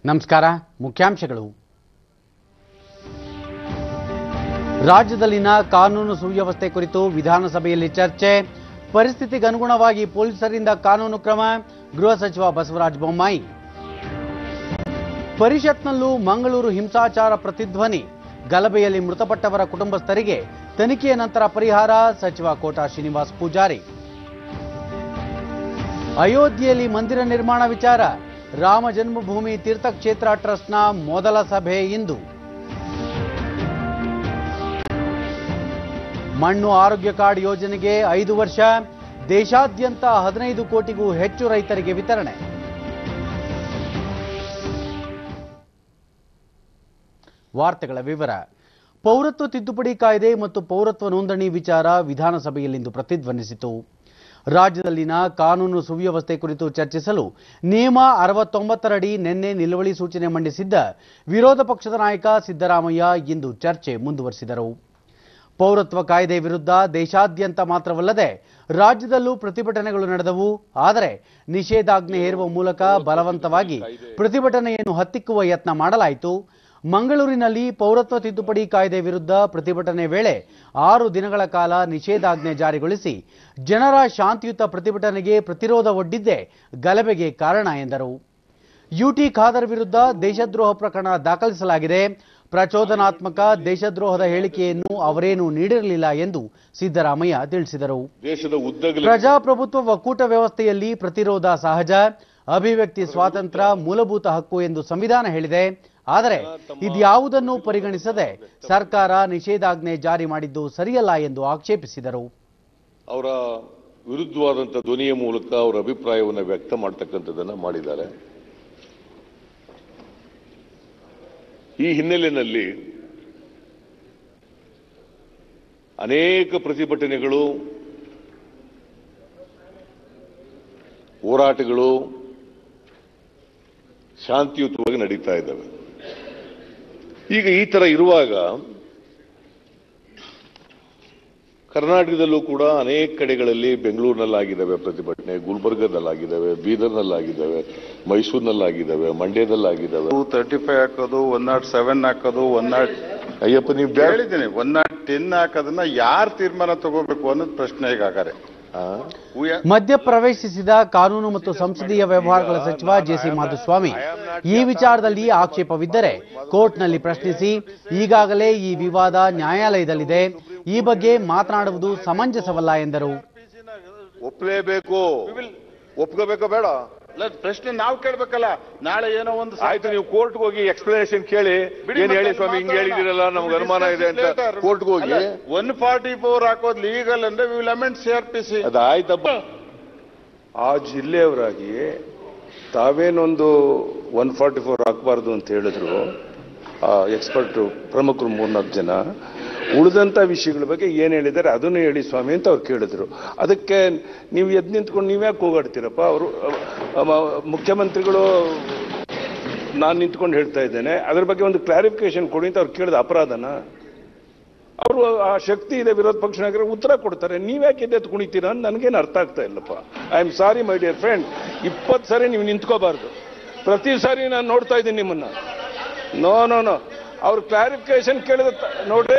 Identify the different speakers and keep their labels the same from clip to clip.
Speaker 1: ನಮಸ್ಕಾರ ಮುಖ್ಯಾಂಶಗಳು ರಾಜ್ಯದಲ್ಲಿನ ಕಾನೂನು ಸುವ್ಯವಸ್ಥೆ ಕುರಿತು ವಿಧಾನಸಭೆಯಲ್ಲಿ ಚರ್ಚೆ ಪರಿಸ್ಥಿತಿಗೆ ಅನುಗುಣವಾಗಿ ಪೊಲೀಸರಿಂದ ಕಾನೂನು ಕ್ರಮ ಗೃಹ ಸಚಿವ ಬಸವರಾಜ ಬೊಮ್ಮಾಯಿ ಪರಿಷತ್ನಲ್ಲೂ ಮಂಗಳೂರು ಹಿಂಸಾಚಾರ ಪ್ರತಿಧ್ವನಿ ಗಲಭೆಯಲ್ಲಿ ಮೃತಪಟ್ಟವರ ಕುಟುಂಬಸ್ಥರಿಗೆ ತನಿಖೆಯ ನಂತರ ಪರಿಹಾರ ಸಚಿವ ಕೋಟಾ ಶ್ರೀನಿವಾಸ್ ಪೂಜಾರಿ ಅಯೋಧ್ಯೆಯಲ್ಲಿ ಮಂದಿರ ನಿರ್ಮಾಣ ವಿಚಾರ ರಾಮ ಜನ್ಮಭೂಮಿ ತೀರ್ಥಕ್ಷೇತ್ರ ಟ್ರಸ್ಟ್ನ ಮೊದಲ ಸಭೆ ಇಂದು ಮಣ್ಣು ಆರೋಗ್ಯ ಕಾರ್ಡ್ ಯೋಜನೆಗೆ ಐದು ವರ್ಷ ದೇಶಾದ್ಯಂತ ಹದಿನೈದು ಕೋಟಿಗೂ ಹೆಚ್ಚು ರೈತರಿಗೆ ವಿತರಣೆ ವಾರ್ತೆಗಳ ವಿವರ ಪೌರತ್ವ ತಿದ್ದುಪಡಿ ಕಾಯ್ದೆ ಮತ್ತು ಪೌರತ್ವ ನೋಂದಣಿ ವಿಚಾರ ವಿಧಾನಸಭೆಯಲ್ಲಿಂದು ಪ್ರತಿಧ್ವನಿಸಿತು ರಾಜ್ಯದಲ್ಲಿನ ಕಾನೂನು ಸುವ್ಯವಸ್ಥೆ ಕುರಿತು ಚರ್ಚಿಸಲು ನಿಯಮ ಅರವತ್ತೊಂಬತ್ತರಡಿ ನಿನ್ನೆ ನಿಲುವಳಿ ಸೂಚನೆ ಮಂಡಿಸಿದ್ದ ವಿರೋಧ ಪಕ್ಷದ ನಾಯಕ ಸಿದ್ದರಾಮಯ್ಯ ಇಂದು ಚರ್ಚೆ ಮುಂದುವರೆಸಿದರು ಪೌರತ್ವ ಕಾಯ್ದೆ ವಿರುದ್ಧ ದೇಶಾದ್ಯಂತ ಮಾತ್ರವಲ್ಲದೆ ರಾಜ್ಯದಲ್ಲೂ ಪ್ರತಿಭಟನೆಗಳು ನಡೆದವು ಆದರೆ ನಿಷೇಧಾಜ್ಞೆ ಹೇರುವ ಮೂಲಕ ಬಲವಂತವಾಗಿ ಪ್ರತಿಭಟನೆಯನ್ನು ಹತ್ತಿಕ್ಕುವ ಯತ್ನ ಮಾಡಲಾಯಿತು ಮಂಗಳೂರಿನಲ್ಲಿ ಪೌರತ್ವ ತಿದ್ದುಪಡಿ ಕಾಯ್ದೆ ವಿರುದ್ಧ ಪ್ರತಿಭಟನೆ ವೇಳೆ ಆರು ದಿನಗಳ ಕಾಲ ನಿಷೇಧಾಜ್ಞೆ ಜಾರಿಗೊಳಿಸಿ ಜನರ ಶಾಂತಿಯುತ ಪ್ರತಿಭಟನೆಗೆ ಪ್ರತಿರೋಧ ಒಡ್ಡಿದ್ದೇ ಗಲಭೆಗೆ ಕಾರಣ ಎಂದರು ಯುಟಿ ಖಾದರ್ ವಿರುದ್ಧ ದೇಶದ್ರೋಹ ಪ್ರಕರಣ ದಾಖಲಿಸಲಾಗಿದೆ ಪ್ರಚೋದನಾತ್ಮಕ ದೇಶದ್ರೋಹದ ಹೇಳಿಕೆಯನ್ನು ಅವರೇನೂ ನೀಡಿರಲಿಲ್ಲ ಎಂದು ಸಿದ್ದರಾಮಯ್ಯ ತಿಳಿಸಿದರು
Speaker 2: ದೇಶದ ಉದ್ದಗಲ
Speaker 1: ಪ್ರಜಾಪ್ರಭುತ್ವ ಒಕ್ಕೂಟ ವ್ಯವಸ್ಥೆಯಲ್ಲಿ ಪ್ರತಿರೋಧ ಸಹಜ ಅಭಿವ್ಯಕ್ತಿ ಸ್ವಾತಂತ್ರ್ಯ ಮೂಲಭೂತ ಹಕ್ಕು ಎಂದು ಸಂವಿಧಾನ ಹೇಳಿದೆ ಆದರೆ ಇದ್ಯಾವುದನ್ನು ಪರಿಗಣಿಸದೆ ಸರ್ಕಾರ ನಿಷೇಧಾಜ್ಞೆ ಜಾರಿ ಮಾಡಿದ್ದು ಸರಿಯಲ್ಲ ಎಂದು ಆಕ್ಷೇಪಿಸಿದರು
Speaker 2: ಅವರ ವಿರುದ್ಧವಾದಂಥ ಧ್ವನಿಯ ಮೂಲಕ ಅವರ ಅಭಿಪ್ರಾಯವನ್ನು ವ್ಯಕ್ತ ಮಾಡ್ತಕ್ಕಂಥದ್ದನ್ನ ಮಾಡಿದ್ದಾರೆ ಈ ಹಿನ್ನೆಲೆಯಲ್ಲಿ ಅನೇಕ ಪ್ರತಿಭಟನೆಗಳು ಹೋರಾಟಗಳು ಶಾಂತಿಯುತವಾಗಿ ನಡೀತಾ ಇದ್ದಾವೆ ಈಗ ಈ ತರ ಇರುವಾಗ ಕರ್ನಾಟಕದಲ್ಲೂ ಕೂಡ ಅನೇಕ ಕಡೆಗಳಲ್ಲಿ ಬೆಂಗಳೂರಿನಲ್ಲಾಗಿದ್ದಾವೆ ಪ್ರತಿಭಟನೆ ಗುಲ್ಬರ್ಗದಲ್ಲಾಗಿದ್ದಾವೆ ಬೀದರ್ನಲ್ಲಾಗಿದ್ದಾವೆ ಮೈಸೂರಿನಲ್ಲಾಗಿದ್ದಾವೆ ಮಂಡ್ಯದಲ್ಲಾಗಿದ್ದಾವೆ
Speaker 3: ಟೂ ತರ್ಟಿ ಫೈವ್ ಹಾಕೋದು ಒನ್ ನಾಟ್ ಸೆವೆನ್ ಹಾಕೋದು ಒನ್ ನಾಟ್
Speaker 2: ಅಯ್ಯಪ್ಪ ನೀವು ಬ್ಯಾಡ
Speaker 3: ಹೇಳಿದ್ದೀನಿ ಒನ್ ನಾಟ್ ಟೆನ್ ಹಾಕೋದನ್ನ ಯಾರು ತೀರ್ಮಾನ ತಗೋಬೇಕು ಅನ್ನೋದು ಪ್ರಶ್ನೆ ಈಗಾಗರೆ
Speaker 1: ಮಧ್ಯ ಪ್ರವೇಶಿಸಿದ ಕಾನೂನು ಮತ್ತು ಸಂಸದೀಯ ವ್ಯವಹಾರಗಳ ಸಚಿವ ಜೆಸಿ ಮಾಧುಸ್ವಾಮಿ ಈ ವಿಚಾರದಲ್ಲಿ ಆಕ್ಷೇಪವಿದ್ದರೆ ಕೋರ್ಟ್ನಲ್ಲಿ ಪ್ರಶ್ನಿಸಿ ಈಗಾಗಲೇ ಈ ವಿವಾದ ನ್ಯಾಯಾಲಯದಲ್ಲಿದೆ ಈ ಬಗ್ಗೆ ಮಾತನಾಡುವುದು ಸಮಂಜಸವಲ್ಲ ಎಂದರು
Speaker 2: ಒಪ್ಪಲೇಬೇಕು ಒಪ್ಕೋಬೇಕೋ ಬೇಡ
Speaker 3: ಅಲ್ಲ, ಪ್ರಶ್ನೆ ನಾವು ಕೇಳ್ಬೇಕಲ್ಲ ನಾಳೆ ಏನೋ ಒಂದು
Speaker 2: ಆಯ್ತು ನೀವು ಕೋರ್ಟ್ಗೆ ಹೋಗಿ ಎಕ್ಸ್ಪ್ಲನೇಷನ್ ಕೇಳಿ ಏನ್ ಹೇಳಿ ಸ್ವಾಮಿ ಹಿಂಗ್ ಹೇಳಿದಿರಲ್ಲ ನಮ್ಗೆ ಅನುಮಾನ ಇದೆ ಅಂತ ಕೋರ್ಟ್ಗೆ ಹೋಗಿ
Speaker 3: ಒನ್ ಫಾರ್ಟಿ ಫೋರ್ ಹಾಕೋದು ಲೀಗಲ್ ಅಂದ್ರೆ will amend C R P C
Speaker 2: ಅದಾಯ್ತಪ್ಪ
Speaker 4: ಆ ಜಿಲ್ಲೆಯವರಾಗಿ ತಾವೇನೊಂದು ಒನ್ ಫಾರ್ಟಿ ಫೋರ್ ಹಾಕಬಾರ್ದು ಅಂತ ಹೇಳಿದ್ರು ಎಕ್ಸ್ಪರ್ಟ್ ಪ್ರಮುಖರು ಮೂರ್ನಾಲ್ಕು ಜನ ಉಳಿದಂಥ ವಿಷಯಗಳ ಬಗ್ಗೆ ಏನು ಹೇಳಿದ್ದಾರೆ ಅದನ್ನು ಹೇಳಿ ಸ್ವಾಮಿ ಅಂತ ಅವ್ರು ಕೇಳಿದ್ರು ಅದಕ್ಕೆ ನೀವು ಎದ್ದು ನಿಂತ್ಕೊಂಡು ನೀವ್ಯಾಕೆ ಕೂಗಾಡ್ತೀರಪ್ಪ ಅವರು ಮುಖ್ಯಮಂತ್ರಿಗಳು ನಾನು ನಿಂತ್ಕೊಂಡು ಹೇಳ್ತಾ ಇದ್ದೇನೆ ಅದ್ರ ಬಗ್ಗೆ ಒಂದು ಕ್ಲಾರಿಫಿಕೇಶನ್ ಕೊಡಿ ಅಂತ ಅವ್ರು ಕೇಳಿದ ಅಪರಾಧನ ಅವರು ಆ ಶಕ್ತಿ ಇದೆ ವಿರೋಧ ಪಕ್ಷ ನಾಯಕರು ಉತ್ತರ ಕೊಡ್ತಾರೆ ನೀವ್ಯಾಕೆ ಎದ್ದು ಕುಣಿತೀರಾ ಅಂತ ನನಗೇನು ಅರ್ಥ ಆಗ್ತಾ ಇಲ್ಲಪ್ಪ I am sorry my dear friend ಇಪ್ಪತ್ತು ಸಾರಿ ನೀವು ನಿಂತ್ಕೋಬಾರ್ದು ಪ್ರತಿ ಸಾರಿ ನಾನು ನೋಡ್ತಾ ಇದ್ದೀನಿ ನಿಮ್ಮನ್ನ ನೋ ನೋ ನೋ ಅವ್ರು ಕ್ಲಾರಿಫಿಕೇಶನ್ ಕೇಳಿದ ತ- ನೋಡ್ರಿ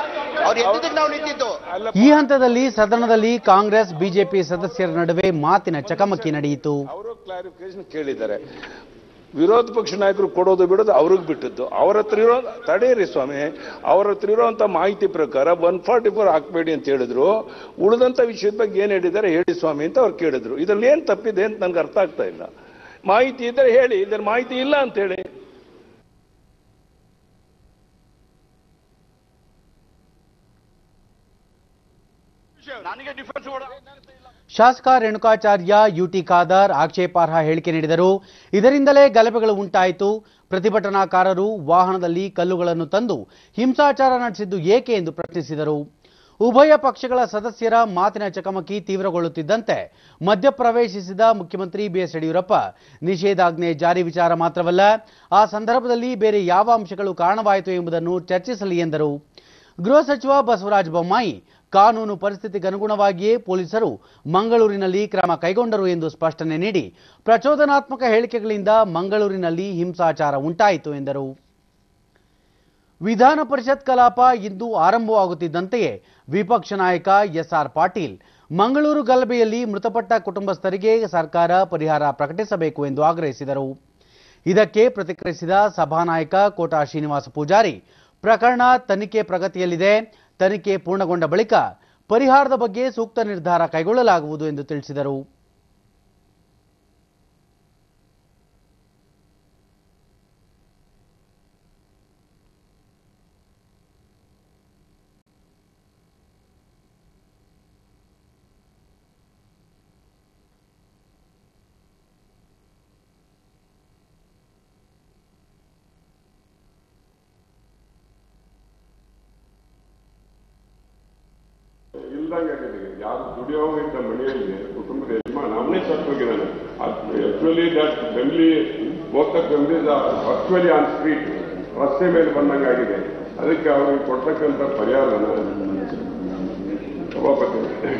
Speaker 4: ಅಲ್ಲ
Speaker 1: ಈ ಹಂತದಲ್ಲಿ ಸದನದಲ್ಲಿ ಕಾಂಗ್ರೆಸ್ ಬಿಜೆಪಿ ಸದಸ್ಯರ ನಡುವೆ ಮಾತಿನ ಚಕಮಕಿ ನಡೆಯಿತು
Speaker 4: ಅವರು ಕ್ಲಾರಿಫಿಕೇಶನ್ ಕೇಳಿದ್ದಾರೆ ವಿರೋಧ ಪಕ್ಷ ನಾಯಕರು ಕೊಡೋದು ಬಿಡೋದು ಅವ್ರಿಗೆ ಬಿಟ್ಟದ್ದು ಅವ್ರ ಹತ್ರ ಇರೋ ತಡೆಯಿರಿ ಸ್ವಾಮಿ ಅವ್ರ ಹತ್ರ ಇರೋಂಥ ಮಾಹಿತಿ ಪ್ರಕಾರ ಒನ್ ಫಾರ್ಟಿ ಫೋರ್ ಹಾಕ್ಬೇಡಿ ಅಂತ ಹೇಳಿದ್ರು ಉಳಿದಂಥ ವಿಷಯದ ಬಗ್ಗೆ ಏನು ಹೇಳಿದ್ದಾರೆ ಹೇಳಿ ಸ್ವಾಮಿ ಅಂತ ಅವ್ರು ಕೇಳಿದ್ರು ಇದ್ರಲ್ಲಿ ಏನು ತಪ್ಪಿದೆ ಅಂತ ನನಗೆ ಅರ್ಥ ಆಗ್ತಾ ಇಲ್ಲ ಮಾಹಿತಿ ಇದ್ದರೆ ಹೇಳಿ ಇದ್ರ ಮಾಹಿತಿ ಇಲ್ಲ ಅಂತ ಹೇಳಿ
Speaker 3: ನನಗೆ ಡಿಫೆನ್ಸ್
Speaker 1: ಶಾಸಕ ರೇಣುಕಾಚಾರ್ಯ ಯುಟಿ ಖಾದರ್ ಆಕ್ಷೇಪಾರ್ಹ ಹೇಳಿಕೆ ನೀಡಿದರು ಇದರಿಂದಲೇ ಗಲಭೆಗಳು ಉಂಟಾಯಿತು ಪ್ರತಿಭಟನಾಕಾರರು ವಾಹನದಲ್ಲಿ ಕಲ್ಲುಗಳನ್ನು ತಂದು ಹಿಂಸಾಚಾರ ನಡೆಸಿದ್ದು ಏಕೆ ಎಂದು ಪ್ರಶ್ನಿಸಿದರು ಉಭಯ ಪಕ್ಷಗಳ ಸದಸ್ಯರ ಮಾತಿನ ಚಕಮಕಿ ತೀವ್ರಗೊಳ್ಳುತ್ತಿದ್ದಂತೆ ಮಧ್ಯಪ್ರವೇಶಿಸಿದ ಮುಖ್ಯಮಂತ್ರಿ ಬಿಎಸ್ ಯಡಿಯೂರಪ್ಪ ನಿಷೇಧಾಜ್ಞೆ ಜಾರಿ ವಿಚಾರ ಮಾತ್ರವಲ್ಲ ಆ ಸಂದರ್ಭದಲ್ಲಿ ಬೇರೆ ಯಾವ ಅಂಶಗಳು ಕಾರಣವಾಯಿತು ಎಂಬುದನ್ನು ಚರ್ಚಿಸಲಿ ಎಂದರು ಗೃಹ ಸಚಿವ ಬಸವರಾಜ ಬೊಮ್ಮಾಯಿ ಕಾನೂನು ಪರಿಸ್ಥಿತಿಗನುಗುಣವಾಗಿಯೇ ಪೊಲೀಸರು ಮಂಗಳೂರಿನಲ್ಲಿ ಕ್ರಮ ಕೈಗೊಂಡರು ಎಂದು ಸ್ಪಷ್ಟನೆ ನೀಡಿ ಪ್ರಚೋದನಾತ್ಮಕ ಹೇಳಿಕೆಗಳಿಂದ ಮಂಗಳೂರಿನಲ್ಲಿ ಹಿಂಸಾಚಾರ ಉಂಟಾಯಿತು ಎಂದರು ವಿಧಾನ ಪರಿಷತ್ ಕಲಾಪ ಇಂದು ಆರಂಭವಾಗುತ್ತಿದ್ದಂತೆಯೇ ವಿಪಕ್ಷ ನಾಯಕ ಎಸ್ಆರ್ ಪಾಟೀಲ್ ಮಂಗಳೂರು ಗಲಭೆಯಲ್ಲಿ ಮೃತಪಟ್ಟ ಕುಟುಂಬಸ್ಥರಿಗೆ ಸರ್ಕಾರ ಪರಿಹಾರ ಪ್ರಕಟಿಸಬೇಕು ಎಂದು ಆಗ್ರಹಿಸಿದರು ಇದಕ್ಕೆ ಪ್ರತಿಕ್ರಿಯಿಸಿದ ಸಭಾನಾಯಕ ಕೋಟಾ ಶ್ರೀನಿವಾಸ ಪೂಜಾರಿ ಪ್ರಕರಣ ತನಿಖೆ ಪ್ರಗತಿಯಲ್ಲಿದೆ ತನಿಖೆ ಪೂರ್ಣಗೊಂಡ ಬಳಿಕ ಪರಿಹಾರದ ಬಗ್ಗೆ ಸೂಕ್ತ ನಿರ್ಧಾರ ಕೈಗೊಳ್ಳಲಾಗುವುದು ಎಂದು ತಿಳಿಸಿದರು
Speaker 5: ಇಲ್ದಂಗಾಗಿದೆ ಯಾರು ದುಡಿಯೋಗಿದ್ದ ಮನೆಯಲ್ಲಿ ಕುಟುಂಬದ ಯಜಮಾನ ಅವನೇ ಸತ್ತು ಹೋಗಿದ್ದಾನೆ actually that family most of families virtually on street ರಸ್ತೆ ಮೇಲೆ ಬಂದಂಗಾಗಿದೆ ಅದಕ್ಕೆ ಅವ್ರಿಗೆ ಕೊಡ್ತಕ್ಕಂಥ ಪರಿಹಾರನ ಸಭಾಪತಿ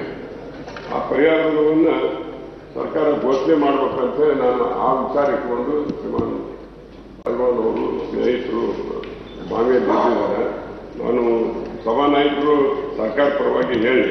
Speaker 5: ಆ ಪರಿಹಾರವನ್ನ ಸರ್ಕಾರ ಘೋಷಣೆ ಮಾಡ್ಬೇಕಂತ ನಾನು ಆ ವಿಚಾರ ಇಟ್ಕೊಂಡು ಶ್ರೀಮಾನ್ ಭಗವಾನ್ ಅವರು ಸ್ನೇಹಿತರು ಮಾವಿಯಲ್ಲಿ ನಿಂತಿದ್ದಾರೆ ನಾನು ಸಭಾನಾಯಕರು ಸರ್ಕಾರ ಪರವಾಗಿ ಹೇಳಿ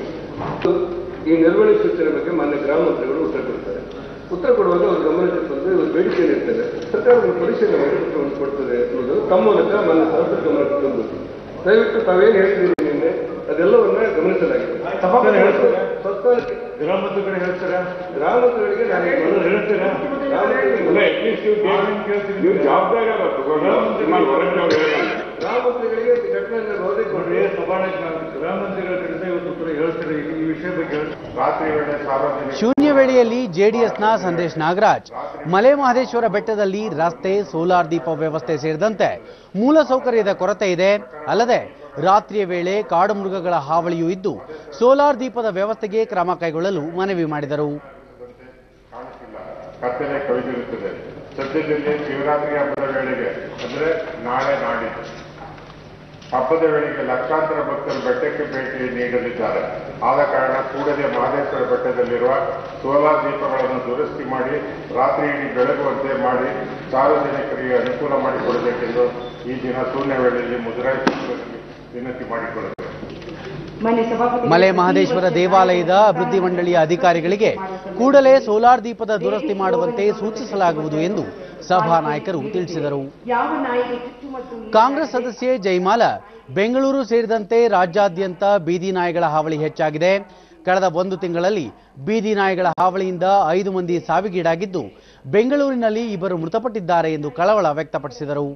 Speaker 6: ಈ ನಿರ್ವಹಣೆ ಸೂಚನೆ ಬಗ್ಗೆ ಮಾನ್ಯ ಗ್ರಾಮ ಮಂತ್ರಿಗಳು ಉತ್ತರ ಕೊಡ್ತಾರೆ ಉತ್ತರ ಕೊಡುವಾಗ ಅವ್ರ ಗಮನಕ್ಕೆ ಬಂದು ಇವರು ಬೇಡಿಕೆ ಇರ್ತದೆ ಸರ್ಕಾರ ಒಂದು ಪರಿಶೀಲನೆ ಮಾಡಿ ಉತ್ತರವನ್ನು ಕೊಡ್ತದೆ ಅನ್ನೋದು ತಮ್ಮ ಮೂಲಕ ಮಾನ್ಯ ಸರಸ್ವತಿ ಗಮನಕ್ಕೆ ತಂದು ದಯವಿಟ್ಟು ತಾವೇನು ಹೇಳ್ತೀರಿ ನಿನ್ನೆ ಅದೆಲ್ಲವನ್ನ ಗಮನಿಸಲಾಗಿದೆ ಸ್ವಸ್ಥಾನಕ್ಕೆ
Speaker 7: ಗ್ರಾಮ ಮಂತ್ರಿಗಳು ಹೇಳ್ತಾರೆ
Speaker 6: ಗ್ರಾಮ ಮಂತ್ರಿಗಳಿಗೆ ನಾನು ಈಗ ಮನವಿ
Speaker 7: ಹೇಳ್ತೀರಾ?
Speaker 6: ಗ್ರಾಮ ಮಂತ್ರಿಗಳು-
Speaker 5: ಅಟ್ಲೀಸ್ಟ್ ನೀವು ಜವಾಬ್ದಾರಿ ಅಲ್ಲ ತಗೊಂಡು ಶ್ರೀಮಾನ್ ಹೊರಗೆ ಅವ್ರು ಹೇಳಲ್ಲ.
Speaker 6: ಗ್ರಾಮ ಮಂತ್ರಿಗಳಿಗೆ ಈ ಘಟನೆಯನ್ನು ಗೌರವ
Speaker 7: ನೋಡ್ರಿ ಸಭಾನಾಯಕ ಗೃಹ ಮಂತ್ರಿಗಳ ಕಡೆಯಿಂದ ಇವತ್ತು ಉತ್ತರ ಹೇಳ್ತಾರೆ ಈ ವಿಷಯ ಬಗ್ಗೆ ಹೇಳ್ತಾರೆ
Speaker 5: ರಾತ್ರಿ ವೇಳೆ ಸಾರ್ವಜನಿಕ
Speaker 1: ಶೂನ್ಯ ವೇಳೆಯಲ್ಲಿ ಜೆಡಿಎಸ್ನ ಸಂದೇಶ್ ನಾಗರಾಜ್ ಮಲೆ ಮಹದೇಶ್ವರ ಬೆಟ್ಟದಲ್ಲಿ ರಸ್ತೆ ಸೋಲಾರ್ ದೀಪ ವ್ಯವಸ್ಥೆ ಸೇರಿದಂತೆ ಮೂಲಸೌಕರ್ಯದ ಕೊರತೆ ಇದೆ ಅಲ್ಲದೆ ರಾತ್ರಿಯ ವೇಳೆ ಕಾಡು ಮೃಗಗಳ ಹಾವಳಿಯೂ ಇದ್ದು ಸೋಲಾರ್ ದೀಪದ ವ್ಯವಸ್ಥೆಗೆ ಕ್ರಮ ಕೈಗೊಳ್ಳಲು ಮನವಿ ಮಾಡಿದರು
Speaker 5: ಕಾಣಿಸಿಲ್ಲ ಕತ್ತಲೆ ಕವಿದಿರುತ್ತದೆ ಸದ್ಯದಲ್ಲಿ ಶಿವರಾತ್ರಿ ಹಬ್ಬದ ವೇಳೆಗೆ ಅಂದ್ರೆ ನಾಳೆ ನಾಡಿದ್ದು ಹಬ್ಬದ ವೇಳೆಗೆ ಲಕ್ಷಾಂತರ ಭಕ್ತರು ಬೆಟ್ಟಕ್ಕೆ ಭೇಟಿ ನೀಡಲಿದ್ದಾರೆ ಆದ ಕಾರಣ ಕೂಡಲೇ ಮಹದೇಶ್ವರ ಬೆಟ್ಟದಲ್ಲಿರುವ ಸೋಲಾರ್ ದೀಪಗಳನ್ನು ದುರಸ್ತಿ ಮಾಡಿ ರಾತ್ರಿ ಇಡೀ ಬೆಳಗುವಂತೆ ಮಾಡಿ ಸಾರ್ವಜನಿಕರಿಗೆ ಅನುಕೂಲ ಮಾಡಿಕೊಡಬೇಕೆಂದು ಈ ದಿನ ಶೂನ್ಯ ವೇಳೆಯಲ್ಲಿ ಮುಜರಾಯಿ ಸಚಿವರಿಗೆ ವಿನಂತಿ ಮಾಡಿಕೊಳ್ಳುತ್ತೇವೆ
Speaker 8: ಮಾನ್ಯ ಸಭಾಪತಿ
Speaker 1: ಮಲೆ ಮಹದೇಶ್ವರ ದೇವಾಲಯದ ಅಭಿವೃದ್ಧಿ ಮಂಡಳಿಯ ಅಧಿಕಾರಿಗಳಿಗೆ ಕೂಡಲೇ ಸೋಲಾರ್ ದೀಪದ ದುರಸ್ತಿ ಮಾಡುವಂತೆ ಸೂಚಿಸಲಾಗುವುದು ಎಂದು ಸಭಾ ನಾಯಕರು ತಿಳಿಸಿದರು
Speaker 8: ಯಾವ ನಾಯಿಗೆ ಚುಚ್ಚುಮದ್ದು
Speaker 1: ಕಾಂಗ್ರೆಸ್ ಸದಸ್ಯೆ ಜೈಮಾಲ ಬೆಂಗಳೂರು ಸೇರಿದಂತೆ ರಾಜ್ಯಾದ್ಯಂತ ಬೀದಿ ನಾಯಿಗಳ ಹಾವಳಿ ಹೆಚ್ಚಾಗಿದೆ ಕಳೆದ ಒಂದು ತಿಂಗಳಲ್ಲಿ ಬೀದಿ ನಾಯಿಗಳ ಹಾವಳಿಯಿಂದ ಐದು ಮಂದಿ ಸಾವಿಗೀಡಾಗಿದ್ದು ಬೆಂಗಳೂರಿನಲ್ಲಿ ಇಬ್ಬರು ಮೃತಪಟ್ಟಿದ್ದಾರೆ ಎಂದು ಕಳವಳ ವ್ಯಕ್ತಪಡಿಸಿದರು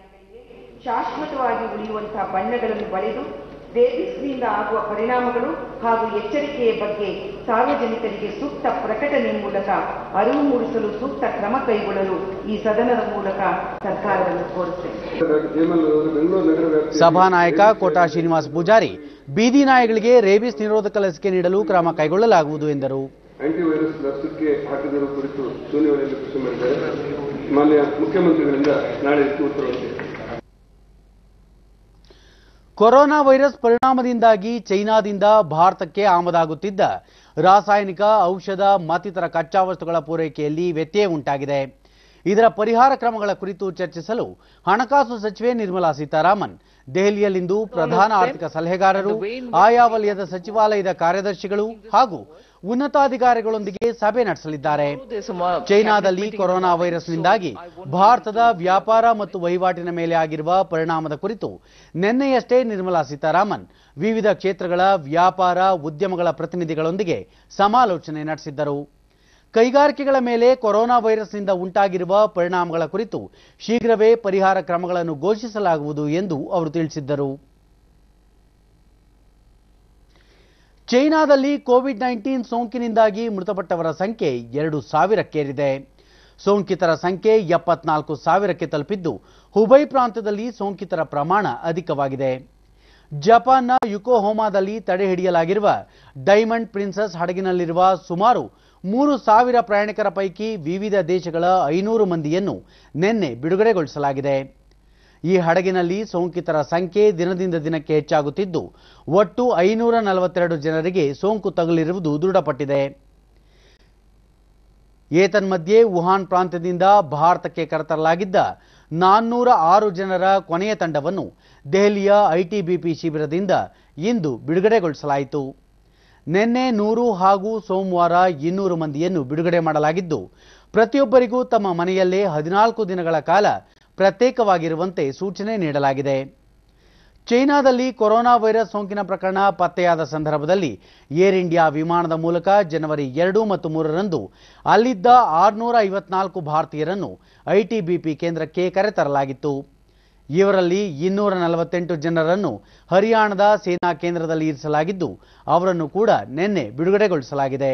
Speaker 8: ಶಾಶ್ವತವಾಗಿ ಉಳಿಯುವಂತಹ ಬಣ್ಣಗಳನ್ನು ಬಳಿದು ರೇಬಿಸ್ನಿಂದ ಆಗುವ ಪರಿಣಾಮಗಳು ಹಾಗೂ ಎಚ್ಚರಿಕೆಯ ಬಗ್ಗೆ ಸಾರ್ವಜನಿಕರಿಗೆ ಸೂಕ್ತ ಪ್ರಕಟಣೆ ಮೂಲಕ ಅರಿವು ಮೂಡಿಸಲು ಸೂಕ್ತ ಕ್ರಮ ಕೈಗೊಳ್ಳಲು ಈ ಸದನದ ಮೂಲಕ ಸರ್ಕಾರವನ್ನು ಕೋರುತ್ತೇನೆ
Speaker 6: ಜಯಮಲ್ ಅವರು ಬೆಂಗಳೂರು ನಗರ ವ್ಯಾಪ್ತಿಯಲ್ಲಿ
Speaker 1: ಸಭಾನಾಯಕ ಕೋಟಾ ಶ್ರೀನಿವಾಸ ಪೂಜಾರಿ ಬೀದಿ ನಾಯಿಗಳಿಗೆ ರೇಬಿಸ್ ನಿರೋಧಕ ಲಸಿಕೆ ನೀಡಲು ಕ್ರಮ ಕೈಗೊಳ್ಳಲಾಗುವುದು ಎಂದರು
Speaker 6: ಆಂಟಿ ವೈರಸ್ ಲಸಿಕೆ ಹಾಕಿದರ ಕುರಿತು ಶೂನ್ಯವೇಳೆಯಲ್ಲಿ ಕೃಷಿ ಮಾಡಿದ್ದಾರೆ ಮಾನ್ಯ ಮುಖ್ಯಮಂತ್ರಿಗಳಿಂದ ನಾಳೆ ಇದಕ್ಕೆ ಉತ್ತರವನ್ನು
Speaker 1: ಕೊರೋನಾ ವೈರಸ್ ಪರಿಣಾಮದಿಂದಾಗಿ ಚೈನಾದಿಂದ ಭಾರತಕ್ಕೆ ಆಮದಾಗುತ್ತಿದ್ದ ರಾಸಾಯನಿಕ ಔಷಧ ಮತ್ತಿತರ ಕಚ್ಚಾ ವಸ್ತುಗಳ ಪೂರೈಕೆಯಲ್ಲಿ ವ್ಯತ್ಯಯ ಉಂಟಾಗಿದೆ ಇದರ ಪರಿಹಾರ ಕ್ರಮಗಳ ಕುರಿತು ಚರ್ಚಿಸಲು ಹಣಕಾಸು ಸಚಿವೆ ನಿರ್ಮಲಾ ಸೀತಾರಾಮನ್ ದೆಹಲಿಯಲ್ಲಿಂದು ಪ್ರಧಾನ ಆರ್ಥಿಕ ಸಲಹೆಗಾರರು ಆಯಾ ವಲಯದ ಸಚಿವಾಲಯದ ಕಾರ್ಯದರ್ಶಿಗಳು ಹಾಗೂ ಉನ್ನತಾಧಿಕಾರಿಗಳೊಂದಿಗೆ ಸಭೆ ನಡೆಸಲಿದ್ದಾರೆ ಚೈನಾದಲ್ಲಿ ಕೊರೋನಾ ವೈರಸ್ನಿಂದಾಗಿ ಭಾರತದ ವ್ಯಾಪಾರ ಮತ್ತು ವಹಿವಾಟಿನ ಮೇಲೆ ಆಗಿರುವ ಪರಿಣಾಮದ ಕುರಿತು ನಿನ್ನೆಯಷ್ಟೇ ನಿರ್ಮಲಾ ಸೀತಾರಾಮನ್ ವಿವಿಧ ಕ್ಷೇತ್ರಗಳ ವ್ಯಾಪಾರ ಉದ್ಯಮಗಳ ಪ್ರತಿನಿಧಿಗಳೊಂದಿಗೆ ಸಮಾಲೋಚನೆ ನಡೆಸಿದ್ದರು ಕೈಗಾರಿಕೆಗಳ ಮೇಲೆ ಕೊರೋನಾ ವೈರಸ್ನಿಂದ ಉಂಟಾಗಿರುವ ಪರಿಣಾಮಗಳ ಕುರಿತು ಶೀಘ್ರವೇ ಪರಿಹಾರ ಕ್ರಮಗಳನ್ನು ಘೋಷಿಸಲಾಗುವುದು ಎಂದು ಅವರು ತಿಳಿಸಿದ್ದರು ಚೈನಾದಲ್ಲಿ ಕೋವಿಡ್ ನೈನ್ಟೀನ್ ಸೋಂಕಿನಿಂದಾಗಿ ಮೃತಪಟ್ಟವರ ಸಂಖ್ಯೆ ಎರಡು ಸಾವಿರಕ್ಕೇರಿದೆ ಸೋಂಕಿತರ ಸಂಖ್ಯೆ ಎಪ್ಪತ್ನಾಲ್ಕು ಸಾವಿರಕ್ಕೆ ತಲುಪಿದ್ದು ಹುಬೈ ಪ್ರಾಂತ್ಯದಲ್ಲಿ ಸೋಂಕಿತರ ಪ್ರಮಾಣ ಅಧಿಕವಾಗಿದೆ ಜಪಾನ್ನ ಯುಕೋಹೋಮಾದಲ್ಲಿ ತಡೆ ಹಿಡಿಯಲಾಗಿರುವ ಡೈಮಂಡ್ ಪ್ರಿನ್ಸಸ್ ಹಡಗಿನಲ್ಲಿರುವ ಸುಮಾರು ಮೂರು ಸಾವಿರ ಪ್ರಯಾಣಿಕರ ಪೈಕಿ ವಿವಿಧ ದೇಶಗಳ ಐನೂರು ಮಂದಿಯನ್ನು ನಿನ್ನೆ ಬಿಡುಗಡೆಗೊಳಿಸಲಾಗಿದೆ ಈ ಹಡಗಿನಲ್ಲಿ ಸೋಂಕಿತರ ಸಂಖ್ಯೆ ದಿನದಿಂದ ದಿನಕ್ಕೆ ಹೆಚ್ಚಾಗುತ್ತಿದ್ದು ಒಟ್ಟು ಐನೂರ ನಲವತ್ತೆರಡು ಜನರಿಗೆ ಸೋಂಕು ತಗುಲಿರುವುದು ದೃಢಪಟ್ಟಿದೆ ಏತನ್ಮಧ್ಯೆ ವುಹಾನ್ ಪ್ರಾಂತ್ಯದಿಂದ ಭಾರತಕ್ಕೆ ಕರೆತರಲಾಗಿದ್ದ ನಾನ್ನೂರ ಆರು ಜನರ ಕೊನೆಯ ತಂಡವನ್ನು ದೆಹಲಿಯ ಐಟಿಬಿಪಿ ಶಿಬಿರದಿಂದ ಇಂದು ಬಿಡುಗಡೆಗೊಳಿಸಲಾಯಿತು ನಿನ್ನೆ ನೂರು ಹಾಗೂ ಸೋಮವಾರ ಇನ್ನೂರು ಮಂದಿಯನ್ನು ಬಿಡುಗಡೆ ಮಾಡಲಾಗಿದ್ದು ಪ್ರತಿಯೊಬ್ಬರಿಗೂ ತಮ್ಮ ಮನೆಯಲ್ಲೇ ಹದಿನಾಲ್ಕು ದಿನಗಳ ಕಾಲ ಪ್ರತ್ಯೇಕವಾಗಿರುವಂತೆ ಸೂಚನೆ ನೀಡಲಾಗಿದೆ ಚೈನಾದಲ್ಲಿ ಕೊರೋನಾ ವೈರಸ್ ಸೋಂಕಿನ ಪ್ರಕರಣ ಪತ್ತೆಯಾದ ಸಂದರ್ಭದಲ್ಲಿ ಏರ್ ಇಂಡಿಯಾ ವಿಮಾನದ ಮೂಲಕ ಜನವರಿ ಎರಡು ಮತ್ತು ಮೂರರಂದು ಅಲ್ಲಿದ್ದ ಆರುನೂರ ಐವತ್ನಾಲ್ಕು ಭಾರತೀಯರನ್ನು ಐಟಿಬಿಪಿ ಕೇಂದ್ರಕ್ಕೆ ಕರೆತರಲಾಗಿತ್ತು ಇವರಲ್ಲಿ ಇನ್ನೂರ ನಲವತ್ತೆಂಟು ಜನರನ್ನು ಹರಿಯಾಣದ ಸೇನಾ ಕೇಂದ್ರದಲ್ಲಿ ಇರಿಸಲಾಗಿದ್ದು ಅವರನ್ನು ಕೂಡ ನಿನ್ನೆ ಬಿಡುಗಡೆಗೊಳಿಸಲಾಗಿದೆ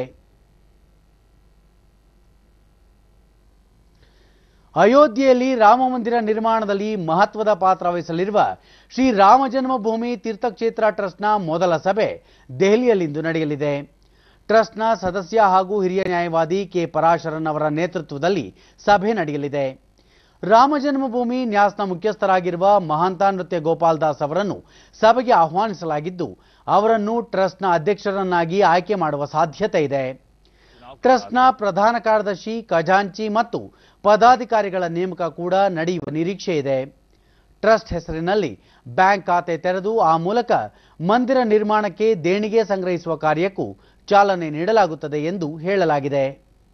Speaker 1: ಅಯೋಧ್ಯೆಯಲ್ಲಿ ರಾಮ ಮಂದಿರ ನಿರ್ಮಾಣದಲ್ಲಿ ಮಹತ್ವದ ಪಾತ್ರ ವಹಿಸಲಿರುವ ಶ್ರೀ ರಾಮ ಜನ್ಮಭೂಮಿ ತೀರ್ಥಕ್ಷೇತ್ರ ಟ್ರಸ್ಟ್ನ ಮೊದಲ ಸಭೆ ದೆಹಲಿಯಲ್ಲಿಂದು ನಡೆಯಲಿದೆ ಟ್ರಸ್ಟ್ನ ಸದಸ್ಯ ಹಾಗೂ ಹಿರಿಯ ನ್ಯಾಯವಾದಿ ಕೆ ಪರಾಶರನ್ ಅವರ ನೇತೃತ್ವದಲ್ಲಿ ಸಭೆ ನಡೆಯಲಿದೆ ರಾಮ ಜನ್ಮಭೂಮಿ ನ್ಯಾಸ್ನ ಮುಖ್ಯಸ್ಥರಾಗಿರುವ ಮಹಾಂತ ನೃತ್ಯ ಗೋಪಾಲ್ ದಾಸ್ ಅವರನ್ನು ಸಭೆಗೆ ಆಹ್ವಾನಿಸಲಾಗಿದ್ದು ಅವರನ್ನು ಟ್ರಸ್ಟ್ನ ಅಧ್ಯಕ್ಷರನ್ನಾಗಿ ಆಯ್ಕೆ ಮಾಡುವ ಸಾಧ್ಯತೆ ಇದೆ ಟ್ರಸ್ಟ್ನ ಪ್ರಧಾನ ಕಾರ್ಯದರ್ಶಿ ಖಜಾಂಚಿ ಮತ್ತು ಪದಾಧಿಕಾರಿಗಳ ನೇಮಕ ಕೂಡ ನಡೆಯುವ ನಿರೀಕ್ಷೆ ಇದೆ ಟ್ರಸ್ಟ್ ಹೆಸರಿನಲ್ಲಿ ಬ್ಯಾಂಕ್ ಖಾತೆ ತೆರೆದು ಆ ಮೂಲಕ ಮಂದಿರ ನಿರ್ಮಾಣಕ್ಕೆ ದೇಣಿಗೆ ಸಂಗ್ರಹಿಸುವ ಕಾರ್ಯಕ್ಕೂ ಚಾಲನೆ ನೀಡಲಾಗುತ್ತದೆ ಎಂದು ಹೇಳಲಾಗಿದೆ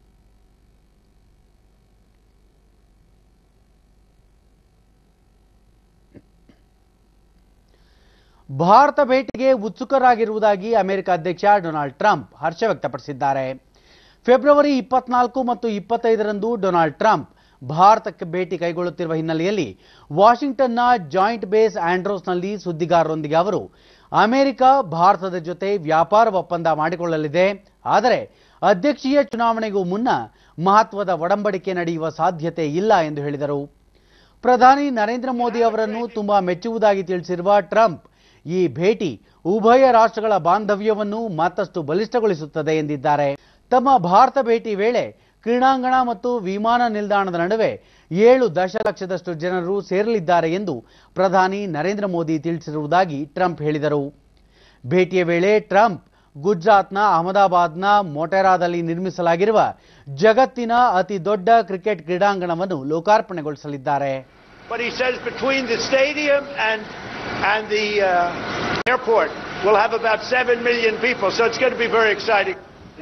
Speaker 1: ಭಾರತ ಭೇಟಿಗೆ ಉತ್ಸುಕರಾಗಿರುವುದಾಗಿ ಅಮೆರಿಕ ಅಧ್ಯಕ್ಷ ಡೊನಾಲ್ಡ್ ಟ್ರಂಪ್ ಹರ್ಷ ವ್ಯಕ್ತಪಡಿಸಿದ್ದಾರೆ ಫೆಬ್ರವರಿ ಇಪ್ಪತ್ನಾಲ್ಕು ಮತ್ತು ಇಪ್ಪತ್ತೈದರಂದು ಡೊನಾಲ್ಡ್ ಟ್ರಂಪ್ ಭಾರತಕ್ಕೆ ಭೇಟಿ ಕೈಗೊಳ್ಳುತ್ತಿರುವ ಹಿನ್ನೆಲೆಯಲ್ಲಿ ವಾಷಿಂಗ್ಟನ್ನ ಜಾಯಿಂಟ್ ಬೇಸ್ ಆಂಡ್ರೋಸ್ನಲ್ಲಿ ಸುದ್ದಿಗಾರರೊಂದಿಗೆ ಅವರು ಅಮೆರಿಕ ಭಾರತದ ಜೊತೆ ವ್ಯಾಪಾರ ಒಪ್ಪಂದ ಮಾಡಿಕೊಳ್ಳಲಿದೆ ಆದರೆ ಅಧ್ಯಕ್ಷೀಯ ಚುನಾವಣೆಗೂ ಮುನ್ನ ಮಹತ್ವದ ಒಡಂಬಡಿಕೆ ನಡೆಯುವ ಸಾಧ್ಯತೆ ಇಲ್ಲ ಎಂದು ಹೇಳಿದರು ಪ್ರಧಾನಿ ನರೇಂದ್ರ ಮೋದಿ ಅವರನ್ನು ತುಂಬಾ ಮೆಚ್ಚುವುದಾಗಿ ತಿಳಿಸಿರುವ ಟ್ರಂಪ್ ಈ ಭೇಟಿ ಉಭಯ ರಾಷ್ಟ್ರಗಳ ಬಾಂಧವ್ಯವನ್ನು ಮತ್ತಷ್ಟು ಬಲಿಷ್ಠಗೊಳಿಸುತ್ತದೆ ಎಂದಿದ್ದಾರೆ ತಮ್ಮ ಭಾರತ ಭೇಟಿ ವೇಳೆ ಕ್ರೀಡಾಂಗಣ ಮತ್ತು ವಿಮಾನ ನಿಲ್ದಾಣದ ನಡುವೆ ಏಳು ದಶಲಕ್ಷದಷ್ಟು ಜನರು ಸೇರಲಿದ್ದಾರೆ ಎಂದು ಪ್ರಧಾನಿ ನರೇಂದ್ರ ಮೋದಿ ತಿಳಿಸಿರುವುದಾಗಿ ಟ್ರಂಪ್ ಹೇಳಿದರು ಭೇಟಿಯ ವೇಳೆ ಟ್ರಂಪ್ ಗುಜರಾತ್ನ ಅಹಮದಾಬಾದ್ನ ಮೊಟೆರಾದಲ್ಲಿ ನಿರ್ಮಿಸಲಾಗಿರುವ ಜಗತ್ತಿನ ಅತಿ ದೊಡ್ಡ ಕ್ರಿಕೆಟ್ ಕ್ರೀಡಾಂಗಣವನ್ನು ಲೋಕಾರ್ಪಣೆಗೊಳಿಸಲಿದ್ದಾರೆ
Speaker 9: But he says between the stadium and and the uh, airport, we'll have about seven million people. So it's going to be very exciting.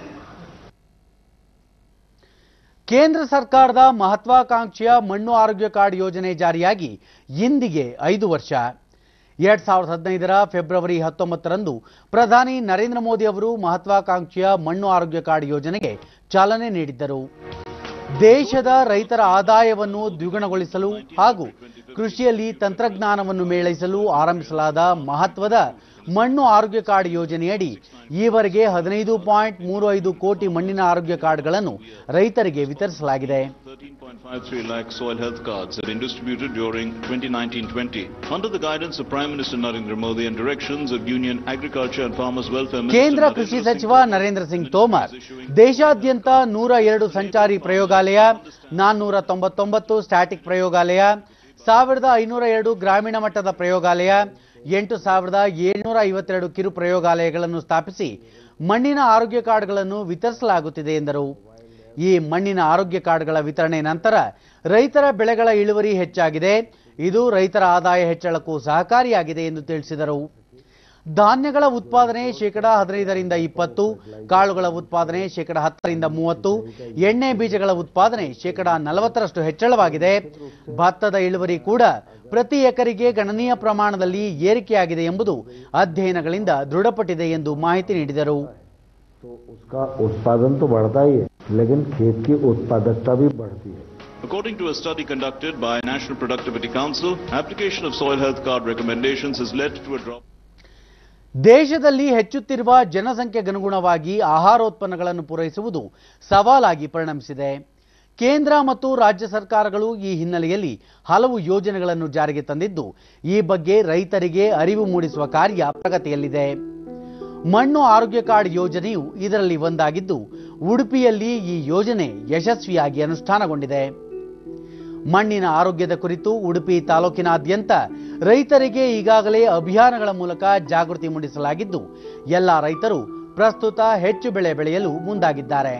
Speaker 1: ಕೇಂದ್ರ ಸರ್ಕಾರದ ಮಹತ್ವಾಕಾಂಕ್ಷೆಯ ಮಣ್ಣು ಆರೋಗ್ಯ ಕಾರ್ಡ್ ಯೋಜನೆ ಜಾರಿಯಾಗಿ ಇಂದಿಗೆ ಐದು ವರ್ಷ ಎರಡ್ ಸಾವಿರದ ಹದಿನೈದರ ಫೆಬ್ರವರಿ ಹತ್ತೊಂಬತ್ತರಂದು ಪ್ರಧಾನಿ ನರೇಂದ್ರ ಮೋದಿ ಅವರು ಮಹತ್ವಾಕಾಂಕ್ಷೆಯ ಮಣ್ಣು ಆರೋಗ್ಯ ಕಾರ್ಡ್ ಯೋಜನೆಗೆ ಚಾಲನೆ ನೀಡಿದ್ದರು ದೇಶದ ರೈತರ ಆದಾಯವನ್ನು ದ್ವಿಗುಣಗೊಳಿಸಲು ಹಾಗೂ ಕೃಷಿಯಲ್ಲಿ ತಂತ್ರಜ್ಞಾನವನ್ನು ಮೇಳೈಸಲು ಆರಂಭಿಸಲಾದ ಮಹತ್ವದ ಮಣ್ಣು ಆರೋಗ್ಯ ಕಾರ್ಡ್ ಯೋಜನೆಯಡಿ ಈವರೆಗೆ ಹದಿನೈದು ಪಾಯಿಂಟ್ ಮೂರು ಐದು ಕೋಟಿ ಮಣ್ಣಿನ ಆರೋಗ್ಯ ಕಾರ್ಡ್ಗಳನ್ನು ರೈತರಿಗೆ ವಿತರಿಸಲಾಗಿದೆ
Speaker 10: 13.53 lakh soil health cards have been distributed during 2019-20 under the guidance of Prime Minister Narendra Modi and directions of Union Agriculture and Farmers Welfare Minister
Speaker 1: ಕೇಂದ್ರ
Speaker 10: Narendra
Speaker 1: ಕೃಷಿ
Speaker 10: Singh
Speaker 1: ಸಚಿವ ನರೇಂದ್ರ ಸಿಂಗ್ ತೋಮರ್ ದೇಶಾದ್ಯಂತ ನೂರ ಎರಡು ಸಂಚಾರಿ ಪ್ರಯೋಗಾಲಯ ನಾನ್ನೂರ ತೊಂಬತ್ತೊಂಬತ್ತು ಸ್ಟ್ಯಾಟಿಕ್ ಪ್ರಯೋಗಾಲಯ ಸಾವಿರದ ಐನೂರ ಎರಡು ಗ್ರಾಮೀಣ ಮಟ್ಟದ ಪ್ರಯೋಗಾಲಯ ಎಂಟು ಸಾವಿರದ ಏಳ್ನೂರ ಐವತ್ತೆರಡು ಕಿರು ಪ್ರಯೋಗಾಲಯಗಳನ್ನು ಸ್ಥಾಪಿಸಿ ಮಣ್ಣಿನ ಆರೋಗ್ಯ ಕಾರ್ಡ್ಗಳನ್ನು ವಿತರಿಸಲಾಗುತ್ತಿದೆ ಎಂದರು ಈ ಮಣ್ಣಿನ ಆರೋಗ್ಯ ಕಾರ್ಡ್ಗಳ ವಿತರಣೆ ನಂತರ ರೈತರ ಬೆಳೆಗಳ ಇಳುವರಿ ಹೆಚ್ಚಾಗಿದೆ ಇದು ರೈತರ ಆದಾಯ ಹೆಚ್ಚಳಕ್ಕೂ ಸಹಕಾರಿಯಾಗಿದೆ ಎಂದು ತಿಳಿಸಿದರು ಧಾನ್ಯಗಳ ಉತ್ಪಾದನೆ ಶೇಕಡ ಹದಿನೈದರಿಂದ ಇಪ್ಪತ್ತು ಕಾಳುಗಳ ಉತ್ಪಾದನೆ ಶೇಕಡ ಹತ್ತರಿಂದ ಮೂವತ್ತು ಎಣ್ಣೆ ಬೀಜಗಳ ಉತ್ಪಾದನೆ ಶೇಕಡ ನಲವತ್ತರಷ್ಟು ಹೆಚ್ಚಳವಾಗಿದೆ ಭತ್ತದ ಇಳುವರಿ ಕೂಡ ಪ್ರತಿ ಎಕರೆಗೆ ಗಣನೀಯ ಪ್ರಮಾಣದಲ್ಲಿ ಏರಿಕೆಯಾಗಿದೆ ಎಂಬುದು ಅಧ್ಯಯನಗಳಿಂದ ದೃಢಪಟ್ಟಿದೆ ಎಂದು ಮಾಹಿತಿ ನೀಡಿದರು
Speaker 11: तो उसका उत्पादन तो बढ़ता ही है लेकिन खेत की उत्पादकता भी बढ़ती है
Speaker 10: According to a study conducted by National Productivity Council, application of soil health card recommendations has led to a drop.
Speaker 1: ದೇಶದಲ್ಲಿ ಹೆಚ್ಚುತ್ತಿರುವ ಜನಸಂಖ್ಯೆಗನುಗುಣವಾಗಿ ಆಹಾರೋತ್ಪನ್ನಗಳನ್ನು ಪೂರೈಸುವುದು ಸವಾಲಾಗಿ ಪರಿಣಮಿಸಿದೆ ಕೇಂದ್ರ ಮತ್ತು ರಾಜ್ಯ ಸರ್ಕಾರಗಳು ಈ ಹಿನ್ನೆಲೆಯಲ್ಲಿ ಹಲವು ಯೋಜನೆಗಳನ್ನು ಜಾರಿಗೆ ತಂದಿದ್ದು ಈ ಬಗ್ಗೆ ರೈತರಿಗೆ ಅರಿವು ಮೂಡಿಸುವ ಕಾರ್ಯ ಪ್ರಗತಿಯಲ್ಲಿದೆ ಮಣ್ಣು ಆರೋಗ್ಯ ಕಾರ್ಡ್ ಯೋಜನೆಯು ಇದರಲ್ಲಿ ಒಂದಾಗಿದ್ದು ಉಡುಪಿಯಲ್ಲಿ ಈ ಯೋಜನೆ ಯಶಸ್ವಿಯಾಗಿ ಅನುಷ್ಠಾನಗೊಂಡಿದೆ ಮಣ್ಣಿನ ಆರೋಗ್ಯದ ಕುರಿತು ಉಡುಪಿ ತಾಲೂಕಿನಾದ್ಯಂತ ರೈತರಿಗೆ ಈಗಾಗಲೇ ಅಭಿಯಾನಗಳ ಮೂಲಕ ಜಾಗೃತಿ ಮೂಡಿಸಲಾಗಿದ್ದು ಎಲ್ಲ ರೈತರು ಪ್ರಸ್ತುತ ಹೆಚ್ಚು ಬೆಳೆ ಬೆಳೆಯಲು ಮುಂದಾಗಿದ್ದಾರೆ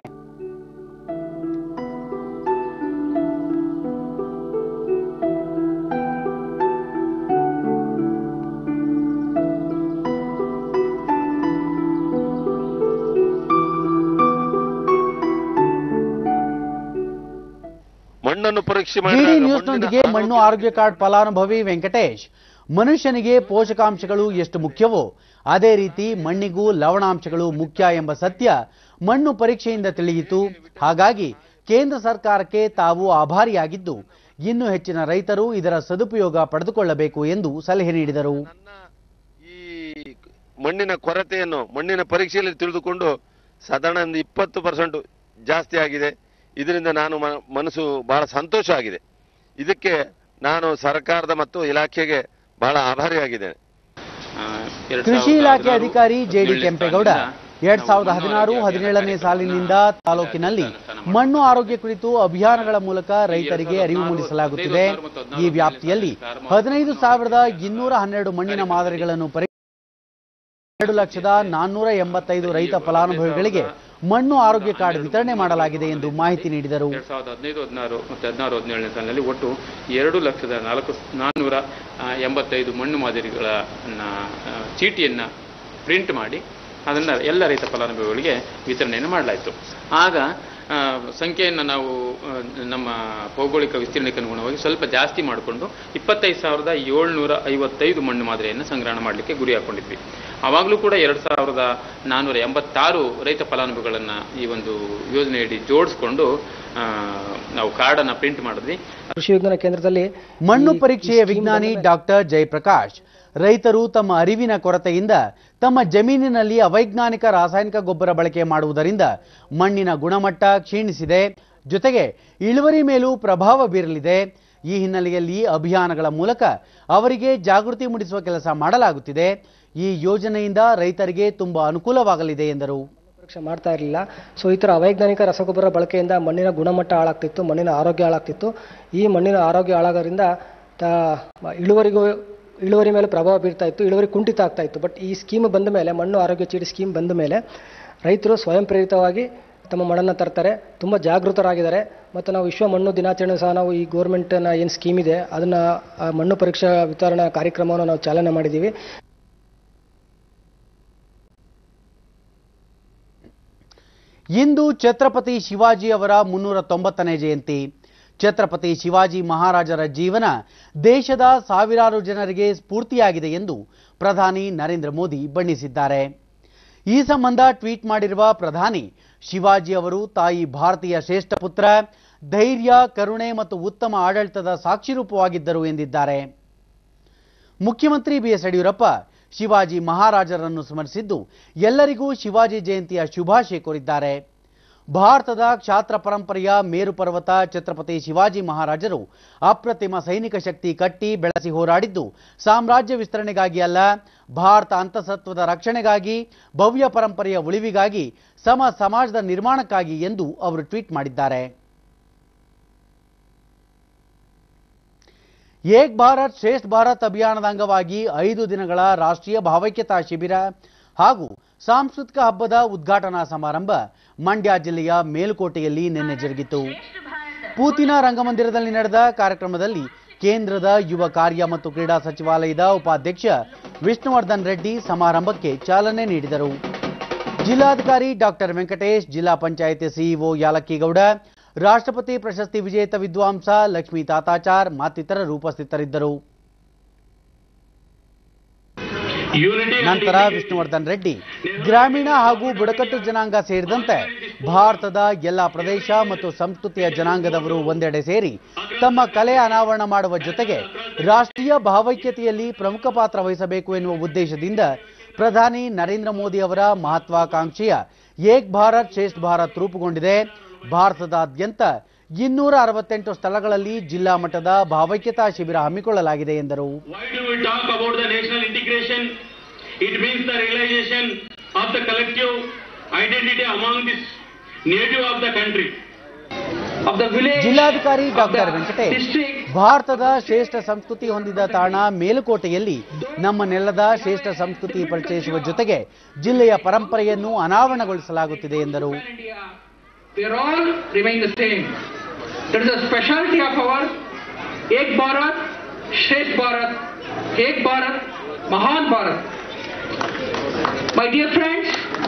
Speaker 12: ಮಣ್ಣನ್ನು ಪರೀಕ್ಷೆ
Speaker 1: ಡಿಡಿ
Speaker 12: ಮಾಡಿದಾಗ
Speaker 1: ನ್ಯೂಸ್ನೊಂದಿಗೆ
Speaker 12: ಮಣ್ಣಿನ
Speaker 1: ಮಣ್ಣು ಆರೋಗ್ಯ ಕಾರ್ಡ್ ಫಲಾನುಭವಿ ವೆಂಕಟೇಶ್ ಮನುಷ್ಯನಿಗೆ ಪೋಷಕಾಂಶಗಳು ಎಷ್ಟು ಮುಖ್ಯವೋ ಅದೇ ರೀತಿ ಮಣ್ಣಿಗೂ ಲವಣಾಂಶಗಳು ಮುಖ್ಯ ಎಂಬ ಸತ್ಯ ಮಣ್ಣು ಪರೀಕ್ಷೆಯಿಂದ ತಿಳಿಯಿತು ಹಾಗಾಗಿ ಕೇಂದ್ರ ಸರ್ಕಾರಕ್ಕೆ ತಾವು ಆಭಾರಿಯಾಗಿದ್ದು ಇನ್ನು ಹೆಚ್ಚಿನ ರೈತರು ಇದರ ಸದುಪಯೋಗ ಪಡೆದುಕೊಳ್ಳಬೇಕು ಎಂದು ಸಲಹೆ ನೀಡಿದರು
Speaker 12: ಮಣ್ಣಿನ ಕೊರತೆಯನ್ನು ಮಣ್ಣಿನ ಪರೀಕ್ಷೆಯಲ್ಲಿ ತಿಳಿದುಕೊಂಡು ಸಾಧಾರಣ ಒಂದು ಇಪ್ಪತ್ತು ಪರ್ಸೆಂಟ್ ಜಾಸ್ತಿ ಆಗಿದೆ ಇದರಿಂದ ನಾನು ಮ- ಮನಸ್ಸು ಬಹಳ ಸಂತೋಷ ಆಗಿದೆ ಇದಕ್ಕೆ ನಾನು ಸರ್ಕಾರದ ಮತ್ತು ಇಲಾಖೆಗೆ ಬಹಳ ಆಭಾರಿಯಾಗಿದ್ದೇನೆ
Speaker 1: ಕೃಷಿ ಇಲಾಖೆ ಅಧಿಕಾರಿ ಜೆಡಿ ಕೆಂಪೇಗೌಡ ಎರಡ್ ಸಾವಿರದ ಹದಿನಾರು ಹದಿನೇಳನೇ ಸಾಲಿನಿಂದ ತಾಲೂಕಿನಲ್ಲಿ ಮಣ್ಣು ಆರೋಗ್ಯ ಕುರಿತು ಅಭಿಯಾನಗಳ ಮೂಲಕ ರೈತರಿಗೆ ಅರಿವು ಮೂಡಿಸಲಾಗುತ್ತಿದೆ ಈ ವ್ಯಾಪ್ತಿಯಲ್ಲಿ ಹದಿನೈದು ಸಾವಿರದ ಇನ್ನೂರ ಹನ್ನೆರಡು ಮಣ್ಣಿನ ಮಾದರಿಗಳನ್ನು ಪರೀಕ್ಷೆ ಎರಡು ಲಕ್ಷದ ನಾನ್ನೂರ ಎಂಬತ್ತೈದು ರೈತ ಫಲಾನುಭವಿಗಳಿಗೆ ಮಣ್ಣು ಆರೋಗ್ಯ ಕಾರ್ಡ್ ವಿತರಣೆ ಮಾಡಲಾಗಿದೆ ಎಂದು ಮಾಹಿತಿ ನೀಡಿದರು
Speaker 13: ಎರಡ್ ಸಾವಿರದ ಹದಿನೈದು ಹದಿನಾರು ಮತ್ತು ಹದಿನಾರು ಹದಿನೇಳನೇ ಸಾಲಿನಲ್ಲಿ ಒಟ್ಟು ಎರಡು ಲಕ್ಷದ ನಾಲ್ಕು ನಾನ್ನೂರ ಆ, ಎಂಬತ್ತೈದು ಮಣ್ಣು ಮಾದರಿಗಳ ಚೀಟಿಯನ್ನು ಪ್ರಿಂಟ್ ಮಾಡಿ ಅದನ್ನು ಎಲ್ಲ ರೈತ ಫಲಾನುಭವಿಗಳಿಗೆ ವಿತರಣೆಯನ್ನು ಮಾಡಲಾಯಿತು ಆಗ ಆ, ಸಂಖ್ಯೆಯನ್ನು ನಾವು ಆ, ನಮ್ಮ ಭೌಗೋಳಿಕ ವಿಸ್ತೀರ್ಣಕ್ಕೆ ಅನುಗುಣವಾಗಿ ಸ್ವಲ್ಪ ಜಾಸ್ತಿ ಮಾಡಿಕೊಂಡು ಇಪ್ಪತ್ತೈದು ಸಾವಿರದ ಏಳ್ನೂರ ಐವತ್ತೈದು ಮಣ್ಣು ಮಾದರಿಯನ್ನು ಸಂಗ್ರಹಣ ಮಾಡಲಿಕ್ಕೆ ಗುರಿ ಹಾಕೊಂಡಿದ್ವಿ ಆವಾಗಲೂ ಕೂಡ ಎರಡು ಸಾವಿರದ ನಾನ್ನೂರ ಎಂಬತ್ತಾರು ರೈತ ಫಲಾನುಭವಿಗಳನ್ನು ಈ ಒಂದು ಯೋಜನೆಯಡಿ ಜೋಡಿಸ್ಕೊಂಡು ಆ, ನಾವು ಕಾರ್ಡನ್ನು ಪ್ರಿಂಟ್ ಮಾಡಿದ್ವಿ
Speaker 14: ಕೃಷಿ ವಿಜ್ಞಾನ ಕೇಂದ್ರದಲ್ಲಿ
Speaker 1: ಮಣ್ಣು ಪರೀಕ್ಷೆಯ ವಿಜ್ಞಾನಿ ಡಾಕ್ಟರ್ ಜಯಪ್ರಕಾಶ್ ರೈತರು ತಮ್ಮ ಅರಿವಿನ ಕೊರತೆಯಿಂದ ತಮ್ಮ ಜಮೀನಿನಲ್ಲಿ ಅವೈಜ್ಞಾನಿಕ ರಾಸಾಯನಿಕ ಗೊಬ್ಬರ ಬಳಕೆ ಮಾಡುವುದರಿಂದ ಮಣ್ಣಿನ ಗುಣಮಟ್ಟ ಕ್ಷೀಣಿಸಿದೆ ಜೊತೆಗೆ ಇಳುವರಿ ಮೇಲೂ ಪ್ರಭಾವ ಬೀರಲಿದೆ ಈ ಹಿನ್ನೆಲೆಯಲ್ಲಿ ಅಭಿಯಾನಗಳ ಮೂಲಕ ಅವರಿಗೆ ಜಾಗೃತಿ ಮೂಡಿಸುವ ಕೆಲಸ ಮಾಡಲಾಗುತ್ತಿದೆ ಈ ಯೋಜನೆಯಿಂದ ರೈತರಿಗೆ ತುಂಬಾ ಅನುಕೂಲವಾಗಲಿದೆ ಎಂದರು
Speaker 14: ಪರೀಕ್ಷೆ ಮಾಡ್ತಾ ಇರಲಿಲ್ಲ ಸೊ ಈ ಥರ ಅವೈಜ್ಞಾನಿಕ ರಸಗೊಬ್ಬರ ಬಳಕೆಯಿಂದ ಮಣ್ಣಿನ ಗುಣಮಟ್ಟ ಹಾಳಾಗ್ತಿತ್ತು ಮಣ್ಣಿನ ಆರೋಗ್ಯ ಹಾಳಾಗ್ತಿತ್ತು ಈ ಮಣ್ಣಿನ ಆರೋಗ್ಯ ಹಾಳಾಗೋದ್ರಿಂದ ತ- ಇಳುವರಿಗೂ ಇಳುವರಿ ಮೇಲೆ ಪ್ರಭಾವ ಬೀರ್ತಾ ಇತ್ತು ಇಳುವರಿ ಕುಂಠಿತ ಆಗ್ತಾ ಇತ್ತು ಬಟ್ ಈ ಸ್ಕೀಮ್ ಬಂದ ಮೇಲೆ ಮಣ್ಣು ಆರೋಗ್ಯ ಚೀಟಿ ಸ್ಕೀಮ್ ಬಂದ ಮೇಲೆ ರೈತರು ಸ್ವಯಂ ಪ್ರೇರಿತವಾಗಿ ತಮ್ಮ ಮಣ್ಣನ್ನು ತರ್ತಾರೆ ತುಂಬ ಜಾಗೃತರಾಗಿದ್ದಾರೆ ಮತ್ತು ನಾವು ವಿಶ್ವ ಮಣ್ಣು ದಿನಾಚರಣೆ ಸಹ ನಾವು ಈ ಗೌರ್ಮೆಂಟ್ನ ಏನು ಸ್ಕೀಮ್ ಇದೆ ಅದನ್ನು ಮಣ್ಣು ಪರೀಕ್ಷಾ ವಿತರಣಾ ಕಾರ್ಯಕ್ರಮವನ್ನು ನಾವು ಚಾಲನೆ ಮಾಡಿದ್ದೀವಿ
Speaker 1: ಇಂದು ಛತ್ರಪತಿ ಶಿವಾಜಿ ಅವರ ಮುನ್ನೂರ ತೊಂಬತ್ತನೇ ಜಯಂತಿ ಛತ್ರಪತಿ ಶಿವಾಜಿ ಮಹಾರಾಜರ ಜೀವನ ದೇಶದ ಸಾವಿರಾರು ಜನರಿಗೆ ಸ್ಫೂರ್ತಿಯಾಗಿದೆ ಎಂದು ಪ್ರಧಾನಿ ನರೇಂದ್ರ ಮೋದಿ ಬಣ್ಣಿಸಿದ್ದಾರೆ ಈ ಸಂಬಂಧ ಟ್ವೀಟ್ ಮಾಡಿರುವ ಪ್ರಧಾನಿ ಶಿವಾಜಿ ಅವರು ತಾಯಿ ಭಾರತೀಯ ಶ್ರೇಷ್ಠ ಪುತ್ರ ಧೈರ್ಯ ಕರುಣೆ ಮತ್ತು ಉತ್ತಮ ಆಡಳಿತದ ಸಾಕ್ಷಿರೂಪವಾಗಿದ್ದರು ಎಂದಿದ್ದಾರೆ ಮುಖ್ಯಮಂತ್ರಿ ಬಿಎಸ್ ಯಡಿಯೂರಪ್ಪ ಶಿವಾಜಿ ಮಹಾರಾಜರನ್ನು ಸ್ಮರಿಸಿದ್ದು ಎಲ್ಲರಿಗೂ ಶಿವಾಜಿ ಜಯಂತಿಯ ಶುಭಾಶಯ ಕೋರಿದ್ದಾರೆ ಭಾರತದ ಕ್ಷಾತ್ರ ಪರಂಪರೆಯ ಮೇರು ಪರ್ವತ ಛತ್ರಪತಿ ಶಿವಾಜಿ ಮಹಾರಾಜರು ಅಪ್ರತಿಮ ಸೈನಿಕ ಶಕ್ತಿ ಕಟ್ಟಿ ಬೆಳೆಸಿ ಹೋರಾಡಿದ್ದು ಸಾಮ್ರಾಜ್ಯ ವಿಸ್ತರಣೆಗಾಗಿ ಅಲ್ಲ ಭಾರತ ಅಂತಸತ್ವದ ರಕ್ಷಣೆಗಾಗಿ ಭವ್ಯ ಪರಂಪರೆಯ ಉಳಿವಿಗಾಗಿ ಸಮ ಸಮಾಜದ ನಿರ್ಮಾಣಕ್ಕಾಗಿ ಎಂದು ಅವರು ಟ್ವೀಟ್ ಮಾಡಿದ್ದಾರೆ ಏಕ್ ಭಾರತ್ ಶ್ರೇಷ್ಠ ಭಾರತ್ ಅಭಿಯಾನದ ಅಂಗವಾಗಿ ಐದು ದಿನಗಳ ರಾಷ್ಟ್ರೀಯ ಭಾವೈಕ್ಯತಾ ಶಿಬಿರ ಹಾಗೂ ಸಾಂಸ್ಕೃತಿಕ ಹಬ್ಬದ ಉದ್ಘಾಟನಾ ಸಮಾರಂಭ ಮಂಡ್ಯ ಜಿಲ್ಲೆಯ ಮೇಲುಕೋಟೆಯಲ್ಲಿ ನಿನ್ನೆ ಜರುಗಿತು ಪೂತಿನ ರಂಗಮಂದಿರದಲ್ಲಿ ನಡೆದ ಕಾರ್ಯಕ್ರಮದಲ್ಲಿ ಕೇಂದ್ರದ ಯುವ ಕಾರ್ಯ ಮತ್ತು ಕ್ರೀಡಾ ಸಚಿವಾಲಯದ ಉಪಾಧ್ಯಕ್ಷ ವಿಷ್ಣುವರ್ಧನ್ ರೆಡ್ಡಿ ಸಮಾರಂಭಕ್ಕೆ ಚಾಲನೆ ನೀಡಿದರು ಜಿಲ್ಲಾಧಿಕಾರಿ ಡಾಕ್ಟರ್ ವೆಂಕಟೇಶ್ ಜಿಲ್ಲಾ ಪಂಚಾಯಿತಿ ಸಿಇಒ ಯಾಲಕ್ಕಿಗೌಡ ರಾಷ್ಟ್ರಪತಿ ಪ್ರಶಸ್ತಿ ವಿಜೇತ ವಿದ್ವಾಂಸ ಲಕ್ಷ್ಮೀ ತಾತಾಚಾರ್ ಮತ್ತಿತರರು ಉಪಸ್ಥಿತರಿದ್ದರು ನಂತರ ವಿಷ್ಣುವರ್ಧನ್ ರೆಡ್ಡಿ ಗ್ರಾಮೀಣ ಹಾಗೂ ಬುಡಕಟ್ಟು ಜನಾಂಗ ಸೇರಿದಂತೆ ಭಾರತದ ಎಲ್ಲ ಪ್ರದೇಶ ಮತ್ತು ಸಂಸ್ಕೃತಿಯ ಜನಾಂಗದವರು ಒಂದೆಡೆ ಸೇರಿ ತಮ್ಮ ಕಲೆ ಅನಾವರಣ ಮಾಡುವ ಜೊತೆಗೆ ರಾಷ್ಟ್ರೀಯ ಭಾವೈಕ್ಯತೆಯಲ್ಲಿ ಪ್ರಮುಖ ಪಾತ್ರ ವಹಿಸಬೇಕು ಎನ್ನುವ ಉದ್ದೇಶದಿಂದ ಪ್ರಧಾನಿ ನರೇಂದ್ರ ಮೋದಿ ಅವರ ಮಹತ್ವಾಕಾಂಕ್ಷೆಯ ಏಕ್ ಭಾರತ್ ಶ್ರೇಷ್ಠ ಭಾರತ್ ರೂಪುಗೊಂಡಿದೆ ಭಾರತದಾದ್ಯಂತ ಇನ್ನೂರ ಅರವತ್ತೆಂಟು ಸ್ಥಳಗಳಲ್ಲಿ ಜಿಲ್ಲಾ ಮಟ್ಟದ ಭಾವೈಕ್ಯತಾ ಶಿಬಿರ ಹಮ್ಮಿಕೊಳ್ಳಲಾಗಿದೆ ಎಂದರು
Speaker 15: Why do we talk about the national integration? It means the realization of the collective identity among this native of the country. of the village
Speaker 1: ಜಿಲ್ಲಾಧಿಕಾರಿ
Speaker 15: of
Speaker 1: doctor
Speaker 15: the
Speaker 1: Venkatesh
Speaker 15: district
Speaker 1: ಭಾರತದ ಶ್ರೇಷ್ಠ ಸಂಸ್ಕೃತಿ ಹೊಂದಿದ ತಾಣ ಮೇಲುಕೋಟೆಯಲ್ಲಿ ನಮ್ಮ ನೆಲದ ಶ್ರೇಷ್ಠ ಸಂಸ್ಕೃತಿ ಪರಿಚಯಿಸುವ ಜೊತೆಗೆ ಜಿಲ್ಲೆಯ ಪರಂಪರೆಯನ್ನು ಅನಾವರಣಗೊಳಿಸಲಾಗುತ್ತಿದೆ ಎಂದರು
Speaker 15: they all remain the same. That is a specialty of our Ek Bharat, Shresth Bharat, Ek Bharat, Mahan Bharat. My dear friends,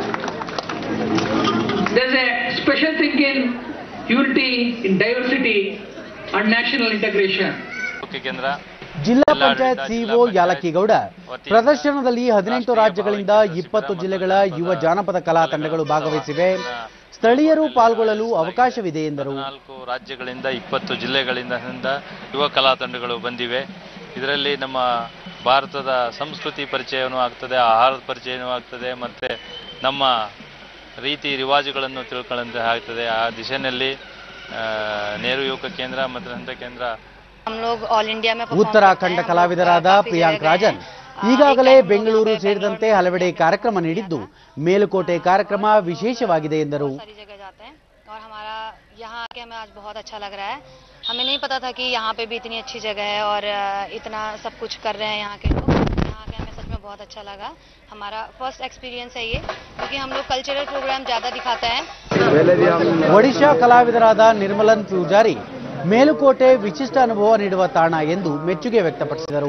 Speaker 15: there's a special thing in unity, in diversity and national integration.
Speaker 16: ಕೇಂದ್ರ
Speaker 1: ಜಿಲ್ಲಾ panchayat CEO Yalakkigowda ಪ್ರದರ್ಶನದಲ್ಲಿ ಹದಿನೆಂಟು ರಾಜ್ಯಗಳಿಂದ ಇಪ್ಪತ್ತು ಜಿಲ್ಲೆಗಳ ಯುವ ಜಾನಪದ ಕಲಾ ತಂಡಗಳು ಭಾಗವಹಿಸಿವೆ ಸ್ಥಳೀಯರು ಪಾಲ್ಗೊಳ್ಳಲು ಅವಕಾಶವಿದೆ ಎಂದರು
Speaker 16: ನಾಲ್ಕು ರಾಜ್ಯಗಳಿಂದ ಇಪ್ಪತ್ತು ಜಿಲ್ಲೆಗಳಿಂದ ಹಿಂದ ಯುವ ಕಲಾ ತಂಡಗಳು ಬಂದಿವೆ ಇದರಲ್ಲಿ ನಮ್ಮ ಭಾರತದ ಸಂಸ್ಕೃತಿ ಪರಿಚಯವೂ ಆಗ್ತದೆ ಆಹಾರದ ಪರಿಚಯವೂ ಆಗ್ತದೆ ಮತ್ತು ನಮ್ಮ ರೀತಿ ರಿವಾಜುಗಳನ್ನು ತಿಳ್ಕೊಳ್ಳಂತೆ ಆಗ್ತದೆ ಆ ದಿಶೆಯಲ್ಲಿ ಆ, ನೆಹರು ಯುವಕ ಕೇಂದ್ರ ಮತ್ತು ಅಂತ ಕೇಂದ್ರ
Speaker 17: हम लोग ऑल इंडिया में
Speaker 1: ಉತ್ತರಾಖಂಡ ಕಲಾವಿದರಾದ ಪ್ರಿಯಾಂಕ್ ರಾಜನ್ ಈಗಾಗಲೇ ಬೆಂಗಳೂರು ಸೇರಿದಂತೆ ಹಲವೆಡೆ ಕಾರ್ಯಕ್ರಮ ನೀಡಿದ್ದು ಮೇಲುಕೋಟೆ ಕಾರ್ಯಕ್ರಮ ವಿಶೇಷವಾಗಿದೆ ಎಂದರು
Speaker 17: और हमारा यहाँ आके हमें आज बहुत अच्छा लग रहा है हमें नहीं पता था कि यहाँ पे भी इतनी अच्छी जगह है और अ, इतना सब कुछ कर रहे हैं यहाँ के लोग यहाँ आके हमें सच में बहुत अच्छा लगा हमारा फर्स्ट एक्सपीरियंस है ये क्योंकि हम लोग कल्चरल प्रोग्राम ज़्यादा दिखाते हैं
Speaker 1: ಒಡಿಶಾ ಕಲಾವಿದರಾದ ನಿರ್ಮಲನ್ ಪೂಜಾರಿ ಮೇಲುಕೋಟೆ ವಿಶಿಷ್ಟ ಅನುಭವ ನೀಡುವ ತಾಣ ಎಂದು ಮೆಚ್ಚುಗೆ ವ್ಯಕ್ತಪಡಿಸಿದರು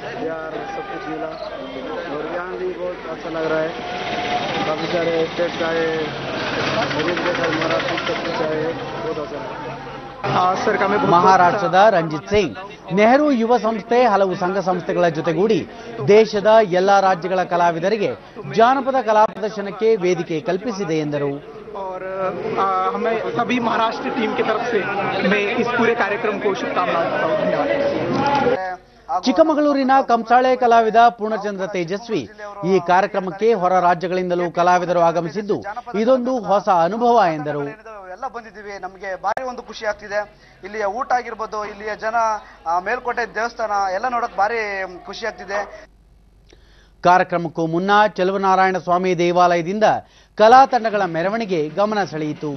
Speaker 18: सब कुछ मिला और यहाँ भी बहुत अच्छा लग रहा है काफ़ी सारे स्टेट का है गरीब देखा मराठी सब कुछ है बहुत अच्छा हाँ सर का मैं
Speaker 1: ಮಹಾರಾಷ್ಟ್ರದ ರಂಜಿತ್ ಸಿಂಗ್ ನೆಹರು ಯುವ ಸಂಸ್ಥೆ ಹಲವು ಸಂಘ ಸಂಸ್ಥೆಗಳ ಜೊತೆಗೂಡಿ ದೇಶದ ಎಲ್ಲಾ ರಾಜ್ಯಗಳ ಕಲಾವಿದರಿಗೆ ಜಾನಪದ ಕಲಾ ಪ್ರದರ್ಶನಕ್ಕೆ ವೇದಿಕೆ ಕಲ್ಪಿಸಿದೆ ಎಂದರು
Speaker 18: और आ, हमें सभी महाराष्ट्र टीम की तरफ से मैं इस पूरे कार्यक्रम को शुभकामनाएं देता हूँ धन्यवाद
Speaker 1: ಚಿಕ್ಕಮಗಳೂರಿನ ಕಂಸಾಳೆ ಕಲಾವಿದ ಪೂರ್ಣಚಂದ್ರ ತೇಜಸ್ವಿ ಈ ಕಾರ್ಯಕ್ರಮಕ್ಕೆ ಹೊರ ರಾಜ್ಯಗಳಿಂದಲೂ ಕಲಾವಿದರು ಆಗಮಿಸಿದ್ದು ಇದೊಂದು ಹೊಸ ಅನುಭವ ಎಂದರು
Speaker 19: ಎಲ್ಲ ಬಂದಿದ್ದೀವಿ ನಮಗೆ ಭಾರಿ ಒಂದು ಖುಷಿ ಆಗ್ತಿದೆ ಇಲ್ಲಿಯ ಊಟ ಆಗಿರ್ಬೋದು ಇಲ್ಲಿಯ ಜನ ಆ, ಮೇಲ್ಕೋಟೆ ದೇವಸ್ಥಾನ ಎಲ್ಲ ನೋಡಕ್ ಭಾರಿ ಖುಷಿ ಆಗ್ತಿದೆ
Speaker 1: ಕಾರ್ಯಕ್ರಮಕ್ಕೂ ಮುನ್ನ ಚೆಲುವನಾರಾಯಣ ಸ್ವಾಮಿ ದೇವಾಲಯದಿಂದ ಕಲಾ ತಂಡಗಳ ಮೆರವಣಿಗೆ ಗಮನ ಸೆಳೆಯಿತು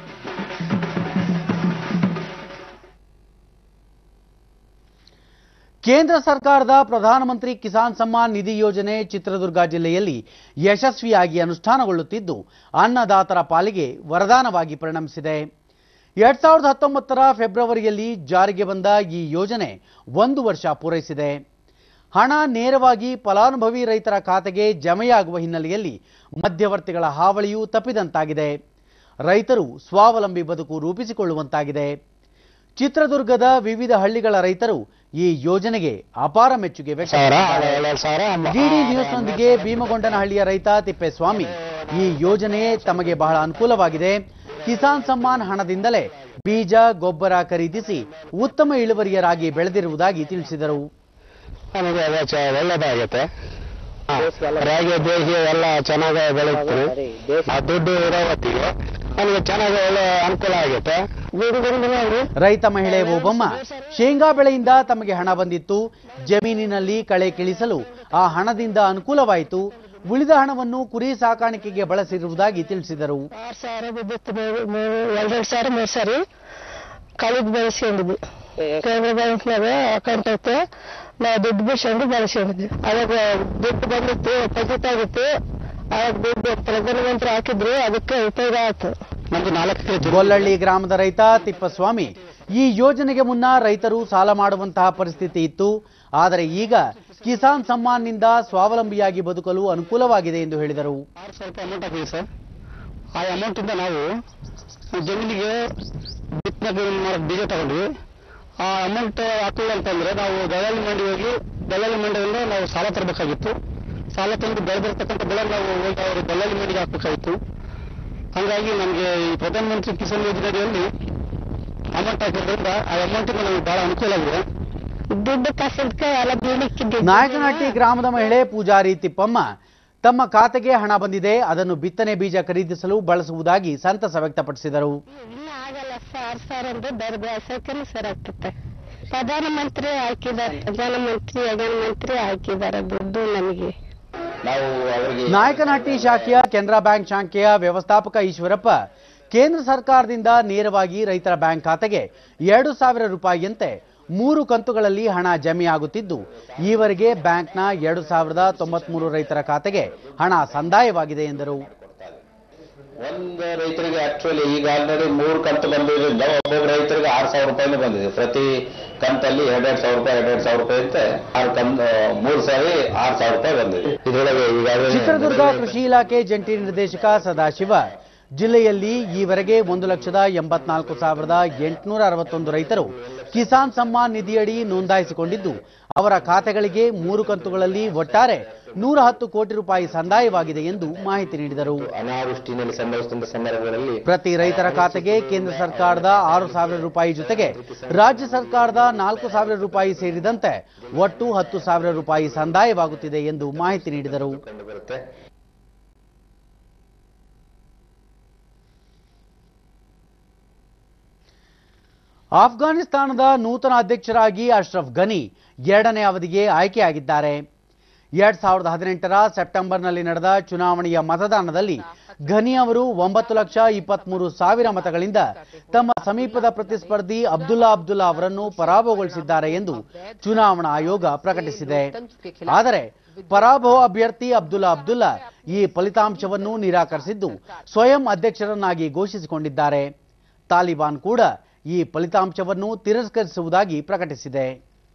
Speaker 1: ಕೇಂದ್ರ ಸರ್ಕಾರದ ಪ್ರಧಾನಮಂತ್ರಿ ಕಿಸಾನ್ ಸಮ್ಮಾನ್ ನಿಧಿ ಯೋಜನೆ ಚಿತ್ರದುರ್ಗ ಜಿಲ್ಲೆಯಲ್ಲಿ ಯಶಸ್ವಿಯಾಗಿ ಅನುಷ್ಠಾನಗೊಳ್ಳುತ್ತಿದ್ದು ಅನ್ನದಾತರ ಪಾಲಿಗೆ ವರದಾನವಾಗಿ ಪರಿಣಮಿಸಿದೆ ಎರಡ್ ಸಾವಿರದ ಹತ್ತೊಂಬತ್ತರ ಫೆಬ್ರವರಿಯಲ್ಲಿ ಜಾರಿಗೆ ಬಂದ ಈ ಯೋಜನೆ ಒಂದು ವರ್ಷ ಪೂರೈಸಿದೆ ಹಣ ನೇರವಾಗಿ ಫಲಾನುಭವಿ ರೈತರ ಖಾತೆಗೆ ಜಮೆಯಾಗುವ ಹಿನ್ನೆಲೆಯಲ್ಲಿ ಮಧ್ಯವರ್ತಿಗಳ ಹಾವಳಿಯೂ ತಪ್ಪಿದಂತಾಗಿದೆ ರೈತರು ಸ್ವಾವಲಂಬಿ ಬದುಕು ರೂಪಿಸಿಕೊಳ್ಳುವಂತಾಗಿದೆ ಚಿತ್ರದುರ್ಗದ ವಿವಿಧ ಹಳ್ಳಿಗಳ ರೈತರು ಈ ಯೋಜನೆಗೆ ಅಪಾರ ಮೆಚ್ಚುಗೆ ವ್ಯಕ್ತಪಡಿಸಿದ್ದಾರೆ ಡಿಡಿ ನ್ಯೂಸ್ನೊಂದಿಗೆ ಭೀಮಗೊಂಡನಹಳ್ಳಿಯ ರೈತ ತಿಪ್ಪೇಸ್ವಾಮಿ ಈ ಯೋಜನೆ ತಮಗೆ ಬಹಳ ಅನುಕೂಲವಾಗಿದೆ ಕಿಸಾನ್ ಸಮ್ಮಾನ್ ಹಣದಿಂದಲೇ ಬೀಜ ಗೊಬ್ಬರ ಖರೀದಿಸಿ ಉತ್ತಮ ಇಳುವರಿಯರಾಗಿ ಬೆಳೆದಿರುವುದಾಗಿ ತಿಳಿಸಿದರು
Speaker 20: ನಮಗೆ ಅದು ಚ- ಒಳ್ಳೇದಾಗತ್ತೆ ರಾಗಿ ಬೇಸಿ ಎಲ್ಲ ಚೆನ್ನಾಗಿ ಬೆಳೀತೀವಿ ಆ ದುಡ್ಡು ಇರೋ ಹೊತ್ತಿಗೆ ನಮಗೆ ಚೆನ್ನಾಗಿ ಒಳ್ಳೆ ಅನುಕೂಲ ಆಗುತ್ತೆ
Speaker 1: ರೈತ ಮಹಿಳೆ ಓಬಮ್ಮ ಶೇಂಗಾ ಬೆಳೆಯಿಂದ ತಮಗೆ ಹಣ ಬಂದಿತ್ತು ಜಮೀನಿನಲ್ಲಿ ಕಳೆ ಕಿಳಿಸಲು ಆ ಹಣದಿಂದ ಅನುಕೂಲವಾಯಿತು ಉಳಿದ ಹಣವನ್ನು ಕುರಿ ಸಾಕಾಣಿಕೆಗೆ ಬಳಸಿರುವುದಾಗಿ ತಿಳಿಸಿದರು
Speaker 21: ಆರು ಸಾವಿರ ಬಿದ್ದಿತ್ತು ಮೇವು ಮೇವು ಎರಡೆರಡು ಸಾವಿರ ಮೂರು ಸಾರಿ ಕಳಿದ್ ಬೆಳೆಸ್ಕೊಂಡಿದ್ವಿ ಕೇಂದ್ರ ಬ್ಯಾಂಕ್ನಾಗ ಅಕೌಂಟ್ ಐತೆ ನಾವು ದುಡ್ಡು ಬಿಡ್ಸ್ಕೊಂಡು ಬೆಳೆಸ್ಕೊಂಡಿದ್ವಿ ಅವಾಗ ದುಡ್ಡು ಬಂದಿತ್ತು ಪಂಚಾಯತ್ ಆಗಿತ್ತು ಅವಾಗ ದುಡ್ಡು ಪ್ರಧಾನಮಂತ್ರಿ ಹಾಕಿದ್ರು ಅದಕ್ಕೆ ಉಪಯೋಗ ಆಯ್ತು
Speaker 20: ನಮ್ದು ನಾಲ್ಕು
Speaker 1: ಗೊಲ್ಲಳ್ಳಿ ಗ್ರಾಮದ ರೈತ ತಿಪ್ಪಸ್ವಾಮಿ ಈ ಯೋಜನೆಗೆ ಮುನ್ನ ರೈತರು ಸಾಲ ಮಾಡುವಂತಹ ಪರಿಸ್ಥಿತಿ ಇತ್ತು ಆದರೆ ಈಗ ಕಿಸಾನ್ ಸಮ್ಮಾನ್ನಿಂದ ಸ್ವಾವಲಂಬಿಯಾಗಿ ಬದುಕಲು ಅನುಕೂಲವಾಗಿದೆ ಎಂದು ಹೇಳಿದರು
Speaker 20: ಸ್ವಲ್ಪ ಅಮೌಂಟ್ ಹಾಕಿದೆ ಸರ್ ಆ ಅಮೌಂಟ್ ಇಂದ ನಾವು ಜಮೀನಿಗೆ ಬಿತ್ತನೆ ಮಾಡಕ್ ಬೀಜ ತಗೊಂಡ್ವಿ ಆ ಅಮೌಂಟ್ ಹಾಕಲಿಲ್ಲ ಅಂತಂದ್ರೆ ನಾವು ದಲ್ಲಾಳಿ ಮಂಡಿ ಹೋಗಿ ದಲ್ಲಾಳಿ ಮಂಡಿಯಿಂದ ನಾವು ಸಾಲ ತರಬೇಕಾಗಿತ್ತು ಸಾಲ ತಂದು ಬೆಳೆದಿರ್ತಕ್ಕಂಥ ಬೆಳೆ ನಾವು ಹೋಗಿ ಅವರು ದಲ್ಲಾಳಿ ಮಂಡಿಗೆ ಹಾಕ್ಬೇಕಾಗಿತ್ತು ಹಂಗಾಗಿ ನಮಗೆ ಈ ಪ್ರಧಾನಮಂತ್ರಿ ಕಿಸಾನ್ ಯೋಜನೆಯಲ್ಲಿ ಅಮೌಂಟ್ ಹಾಕಿದ್ರಿಂದ ಆ ಅಮೌಂಟಿಂದ ನಮಗೆ ಬಹಳ ಅನುಕೂಲ ಆಗಿದೆ
Speaker 21: ದುಡ್ಡು ಕಾಸಿದ್ಕೆ ಎಲ್ಲ ಬೀಳಿಕ್ಕಿದ್ವಿ
Speaker 1: ನಾಯಕನಹಟ್ಟಿ ಗ್ರಾಮದ ಮಹಿಳೆ ಪೂಜಾರಿ ತಿಪ್ಪಮ್ಮ ತಮ್ಮ ಖಾತೆಗೆ ಹಣ ಬಂದಿದೆ ಅದನ್ನು ಬಿತ್ತನೆ ಬೀಜ ಖರೀದಿಸಲು ಬಳಸುವುದಾಗಿ ಸಂತಸ ವ್ಯಕ್ತಪಡಿಸಿದರು
Speaker 21: ಇಲ್ಲ ಆಗಲ್ಲ ಸಾವಿರ ಸಾವಿರ ಅಂದ್ರೆ ಬೇರೆ ಬೇಸಕ್ಕೇನೆ ಸರ್ ಆಗ್ತದೆ ಪ್ರಧಾನಮಂತ್ರಿ ಹಾಕಿದ್ದಾರೆ ಪ್ರಧಾನಮಂತ್ರಿ ಪ್ರಧಾನಮಂತ್ರಿ ಹಾಕಿದ್ದಾರೆ ದುಡ್ಡು ನಮಗೆ
Speaker 20: ನಾವು ಅವರಿಗೆ
Speaker 1: ನಾಯಕನಹಟ್ಟಿ ಶಾಖೆಯ ಕೆನರಾ ಬ್ಯಾಂಕ್ ಶಾಖೆಯ ವ್ಯವಸ್ಥಾಪಕ ಈಶ್ವರಪ್ಪ ಕೇಂದ್ರ ಸರ್ಕಾರದಿಂದ ನೇರವಾಗಿ ರೈತರ ಬ್ಯಾಂಕ್ ಖಾತೆಗೆ ಎರಡು ಸಾವಿರ ರೂಪಾಯಿಯಂತೆ ಮೂರು ಕಂತುಗಳಲ್ಲಿ ಹಣ ಜಮೆಯಾಗುತ್ತಿದ್ದು ಈವರೆಗೆ ಬ್ಯಾಂಕ್ನ ಎರಡು ಸಾವಿರದ ತೊಂಬತ್ಮೂರು ರೈತರ ಖಾತೆಗೆ ಹಣ ಸಂದಾಯವಾಗಿದೆ ಎಂದರು
Speaker 2: ಒಂದು ರೈತರಿಗೆ ಆಕ್ಚುಲಿ ಈಗ ಆಲ್ರೆಡಿ ಮೂರು ಕಂತು ಬಂದಿರೋದ್ರಿಂದ ಒಬ್ಬೊಬ್ಬ ರೈತರಿಗೆ ಆರು ಸಾವಿರ ರೂಪಾಯಿನೂ ಬಂದಿದೆ ಪ್ರತಿ ಕಂತಲ್ಲಿ ಎರಡೆರಡು ಸಾವಿರ ರೂಪಾಯಿ ಎರಡೆರಡು ಸಾವಿರ ರೂಪಾಯಿ ಅಂತ ಆರು ಕಂತ್ ಮೂರು ಸಾರಿ ಆರು ಸಾವಿರ ರೂಪಾಯಿ ಬಂದಿದೆ ಇದರೊಳಗೆ ಈಗಾಗಲೇ
Speaker 1: ಚಿತ್ರದುರ್ಗ ಕೃಷಿ ಇಲಾಖೆ ಜಂಟಿ ನಿರ್ದೇಶಕ ಸದಾಶಿವ ಜಿಲ್ಲೆಯಲ್ಲಿ ಈವರೆಗೆ ಒಂದು ಲಕ್ಷದ ಎಂಬತ್ನಾಲ್ಕು ಸಾವಿರದ ಎಂಟುನೂರ ಅರವತ್ತೊಂದು ರೈತರು ಕಿಸಾನ್ ಸಮ್ಮಾನ್ ನಿಧಿಯಡಿ ನೋಂದಾಯಿಸಿಕೊಂಡಿದ್ದು ಅವರ ಖಾತೆಗಳಿಗೆ ಮೂರು ಕಂತುಗಳಲ್ಲಿ ಒಟ್ಟಾರೆ ನೂರ ಹತ್ತು ಕೋಟಿ ರೂಪಾಯಿ ಸಂದಾಯವಾಗಿದೆ ಎಂದು ಮಾಹಿತಿ ನೀಡಿದರು
Speaker 2: ಅನಾವೃಷ್ಟಿನಲ್ಲಿ ಸಂಭವಿಸಿದ ಸಂದರ್ಭಗಳಲ್ಲಿ
Speaker 1: ಪ್ರತಿ ರೈತರ ಖಾತೆಗೆ ಕೇಂದ್ರ ಸರ್ಕಾರದ ಆರು ಸಾವಿರ ರೂಪಾಯಿ ಜೊತೆಗೆ ರಾಜ್ಯ ಸರ್ಕಾರದ ನಾಲ್ಕು ಸಾವಿರ ರೂಪಾಯಿ ಸೇರಿದಂತೆ ಒಟ್ಟು ಹತ್ತು ಸಾವಿರ ರೂಪಾಯಿ ಸಂದಾಯವಾಗುತ್ತಿದೆ ಎಂದು ಮಾಹಿತಿ ನೀಡಿದರು
Speaker 2: ಬರುತ್ತೆ
Speaker 1: ಆಫ್ಘಾನಿಸ್ತಾನದ ನೂತನ ಅಧ್ಯಕ್ಷರಾಗಿ ಅಶ್ರಫ್ ಘನಿ ಎರಡನೇ ಅವಧಿಗೆ ಆಯ್ಕೆಯಾಗಿದ್ದಾರೆ ಎರಡ್ ಸಾವಿರದ ಹದಿನೆಂಟರ ಸೆಪ್ಟೆಂಬರ್ನಲ್ಲಿ ನಡೆದ ಚುನಾವಣೆಯ ಮತದಾನದಲ್ಲಿ ಘನಿ ಅವರು ಒಂಬತ್ತು ಲಕ್ಷ ಇಪ್ಪತ್ಮೂರು ಸಾವಿರ ಮತಗಳಿಂದ ತಮ್ಮ ಸಮೀಪದ ಪ್ರತಿಸ್ಪರ್ಧಿ ಅಬ್ದುಲ್ಲಾ ಅಬ್ದುಲ್ಲಾ ಅವರನ್ನು ಪರಾಭವಗೊಳಿಸಿದ್ದಾರೆ ಎಂದು ಚುನಾವಣಾ ಆಯೋಗ ಪ್ರಕಟಿಸಿದೆ ಆದರೆ ಪರಾಭವ ಅಭ್ಯರ್ಥಿ ಅಬ್ದುಲ್ಲಾ ಅಬ್ದುಲ್ಲಾ ಈ ಫಲಿತಾಂಶವನ್ನು ನಿರಾಕರಿಸಿದ್ದು ಸ್ವಯಂ ಅಧ್ಯಕ್ಷರನ್ನಾಗಿ ಘೋಷಿಸಿಕೊಂಡಿದ್ದಾರೆ ತಾಲಿಬಾನ್ ಕೂಡ ಈ ಫಲಿತಾಂಶವನ್ನು ತಿರಸ್ಕರಿಸುವುದಾಗಿ ಪ್ರಕಟಿಸಿದೆ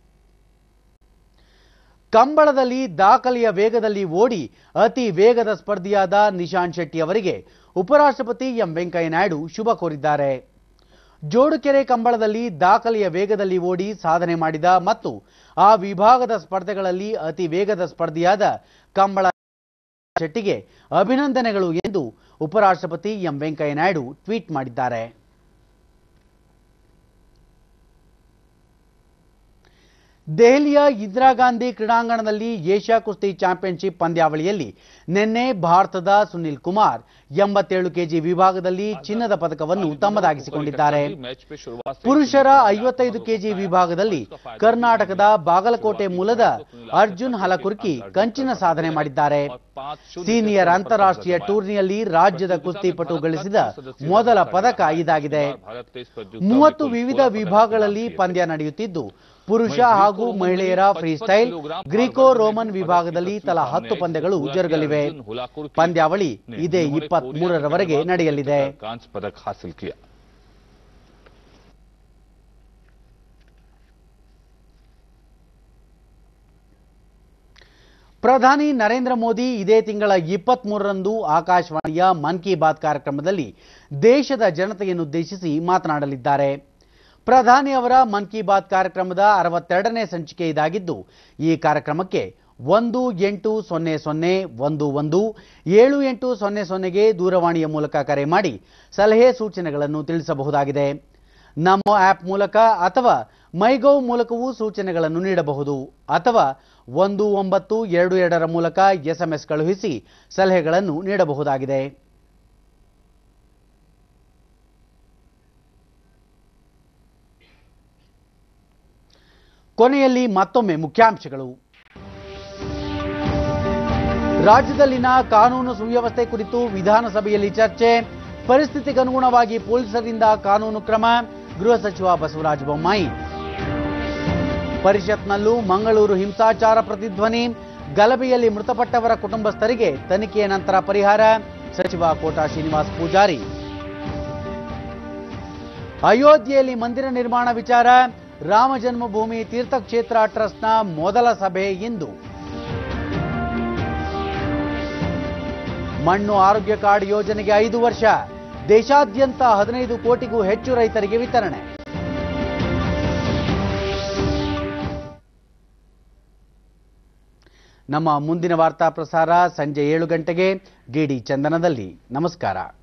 Speaker 1: ಕಂಬಳದಲ್ಲಿ ದಾಖಲೆಯ ವೇಗದಲ್ಲಿ ಓಡಿ ಅತಿ ವೇಗದ ಸ್ಪರ್ಧಿಯಾದ ನಿಶಾಂತ್ ಶೆಟ್ಟಿ ಅವರಿಗೆ ಉಪರಾಷ್ಟ್ರಪತಿ ಎಂ ವೆಂಕಯ್ಯನಾಯ್ಡು ಶುಭ ಕೋರಿದ್ದಾರೆ ಜೋಡುಕೆರೆ ಕಂಬಳದಲ್ಲಿ ದಾಖಲೆಯ ವೇಗದಲ್ಲಿ ಓಡಿ ಸಾಧನೆ ಮಾಡಿದ ಮತ್ತು ಆ ವಿಭಾಗದ ಸ್ಪರ್ಧೆಗಳಲ್ಲಿ ಅತಿ ವೇಗದ ಸ್ಪರ್ಧಿಯಾದ ಕಂಬಳ ಶೆಟ್ಟಿಗೆ ಅಭಿನಂದನೆಗಳು ಎಂದು ಉಪರಾಷ್ಟ್ರಪತಿ ಎಂ ವೆಂಕಯ್ಯನಾಯ್ಡು ಟ್ವೀಟ್ ಮಾಡಿದ್ದಾರೆ ದೆಹಲಿಯ ಇಂದಿರಾ ಗಾಂಧಿ ಕ್ರೀಡಾಂಗಣದಲ್ಲಿ ಏಷ್ಯಾ ಕುಸ್ತಿ ಚಾಂಪಿಯನ್ಶಿಪ್ ಪಂದ್ಯಾವಳಿಯಲ್ಲಿ ನಿನ್ನೆ ಭಾರತದ ಸುನಿಲ್ ಕುಮಾರ್ ಎಂಬತ್ತೇಳು ಕೆಜಿ ವಿಭಾಗದಲ್ಲಿ ಚಿನ್ನದ ಪದಕವನ್ನು ತಮ್ಮದಾಗಿಸಿಕೊಂಡಿದ್ದಾರೆ ಪುರುಷರ ಐವತ್ತೈದು ಕೆಜಿ ವಿಭಾಗದಲ್ಲಿ ಕರ್ನಾಟಕದ ಬಾಗಲಕೋಟೆ ಮೂಲದ ಅರ್ಜುನ್ ಹಲಕುರ್ಕಿ ಕಂಚಿನ ಸಾಧನೆ ಮಾಡಿದ್ದಾರೆ ಸೀನಿಯರ್ ಅಂತಾರಾಷ್ಟ್ರೀಯ ಟೂರ್ನಿಯಲ್ಲಿ ರಾಜ್ಯದ ಕುಸ್ತಿಪಟು ಗಳಿಸಿದ ಮೊದಲ ಪದಕ ಇದಾಗಿದೆ ಮೂವತ್ತು ವಿವಿಧ ವಿಭಾಗಗಳಲ್ಲಿ ಪಂದ್ಯ ನಡೆಯುತ್ತಿದ್ದು ಪುರುಷ ಹಾಗೂ ಮಹಿಳೆಯರ ಫ್ರೀ ಸ್ಟೈಲ್ ಗ್ರೀಕೋ ರೋಮನ್ ವಿಭಾಗದಲ್ಲಿ ತಲಾ ಹತ್ತು ಪಂದ್ಯಗಳು ಜರುಗಲಿವೆ ಪಂದ್ಯಾವಳಿ ಇದೇ ಇಪ್ಪತ್ತ್ ಮೂರರವರೆಗೆ ನಡೆಯಲಿದೆ
Speaker 22: कांस्य पदक हासिल किया
Speaker 1: ಪ್ರಧಾನಿ ನರೇಂದ್ರ ಮೋದಿ ಇದೇ ತಿಂಗಳ ಇಪ್ಪತ್ತ್ ಮೂರರಂದು ಆಕಾಶವಾಣಿಯ ಮನ್ ಕಿ ಬಾತ್ ಕಾರ್ಯಕ್ರಮದಲ್ಲಿ ದೇಶದ ಜನತೆಯನ್ನುದ್ದೇಶಿಸಿ ಮಾತನಾಡಲಿದ್ದಾರೆ ಪ್ರಧಾನಿ ಅವರ ಮನ್ ಕಿ ಬಾತ್ ಕಾರ್ಯಕ್ರಮದ ಅರವತ್ತೆರಡನೇ ಸಂಚಿಕೆ ಇದಾಗಿದ್ದು ಈ ಕಾರ್ಯಕ್ರಮಕ್ಕೆ ಒಂದು ಎಂಟು ಸೊನ್ನೆ ಸೊನ್ನೆ ಒಂದು ಒಂದು ಏಳು ಎಂಟು ಸೊನ್ನೆ ಸೊನ್ನೆಗೆ ದೂರವಾಣಿಯ ಮೂಲಕ ಕರೆ ಮಾಡಿ ಸಲಹೆ ಸೂಚನೆಗಳನ್ನು ತಿಳಿಸಬಹುದಾಗಿದೆ ನಮೋ ಆಪ್ ಮೂಲಕ ಅಥವಾ ಮೈಗೌ ಮೂಲಕವೂ ಸೂಚನೆಗಳನ್ನು ನೀಡಬಹುದು ಅಥವಾ ಒಂದು ಒಂಬತ್ತು ಎರಡು ಎರಡರ ಮೂಲಕ ಎಸ್ಎಂಎಸ್ ಕಳುಹಿಸಿ ಸಲಹೆಗಳನ್ನು ನೀಡಬಹುದಾಗಿದೆ ಕೊನೆಯಲ್ಲಿ ಮತ್ತೊಮ್ಮೆ ಮುಖ್ಯಾಂಶಗಳು ರಾಜ್ಯದಲ್ಲಿನ ಕಾನೂನು ಸುವ್ಯವಸ್ಥೆ ಕುರಿತು ವಿಧಾನಸಭೆಯಲ್ಲಿ ಚರ್ಚೆ ಪರಿಸ್ಥಿತಿಗನುಗುಣವಾಗಿ ಪೊಲೀಸರಿಂದ ಕಾನೂನು ಕ್ರಮ ಗೃಹ ಸಚಿವ ಬಸವರಾಜ ಬೊಮ್ಮಾಯಿ ಪರಿಷತ್ನಲ್ಲೂ ಮಂಗಳೂರು ಹಿಂಸಾಚಾರ ಪ್ರತಿಧ್ವನಿ ಗಲಭೆಯಲ್ಲಿ ಮೃತಪಟ್ಟವರ ಕುಟುಂಬಸ್ಥರಿಗೆ ತನಿಖೆಯ ನಂತರ ಪರಿಹಾರ ಸಚಿವ ಕೋಟಾ ಶ್ರೀನಿವಾಸ್ ಪೂಜಾರಿ ಅಯೋಧ್ಯೆಯಲ್ಲಿ ಮಂದಿರ ನಿರ್ಮಾಣ ವಿಚಾರ ರಾಮ ಜನ್ಮಭೂಮಿ ತೀರ್ಥಕ್ಷೇತ್ರ ಟ್ರಸ್ಟ್ನ ಮೊದಲ ಸಭೆ ಇಂದು ಮಣ್ಣು ಆರೋಗ್ಯ ಕಾರ್ಡ್ ಯೋಜನೆಗೆ ಐದು ವರ್ಷ ದೇಶಾದ್ಯಂತ ಹದಿನೈದು ಕೋಟಿಗೂ ಹೆಚ್ಚು ರೈತರಿಗೆ ವಿತರಣೆ ನಮ್ಮ ಮುಂದಿನ ವಾರ್ತಾ ಪ್ರಸಾರ ಸಂಜೆ ಏಳು ಗಂಟೆಗೆ ಡಿಡಿ ಚಂದನದಲ್ಲಿ ನಮಸ್ಕಾರ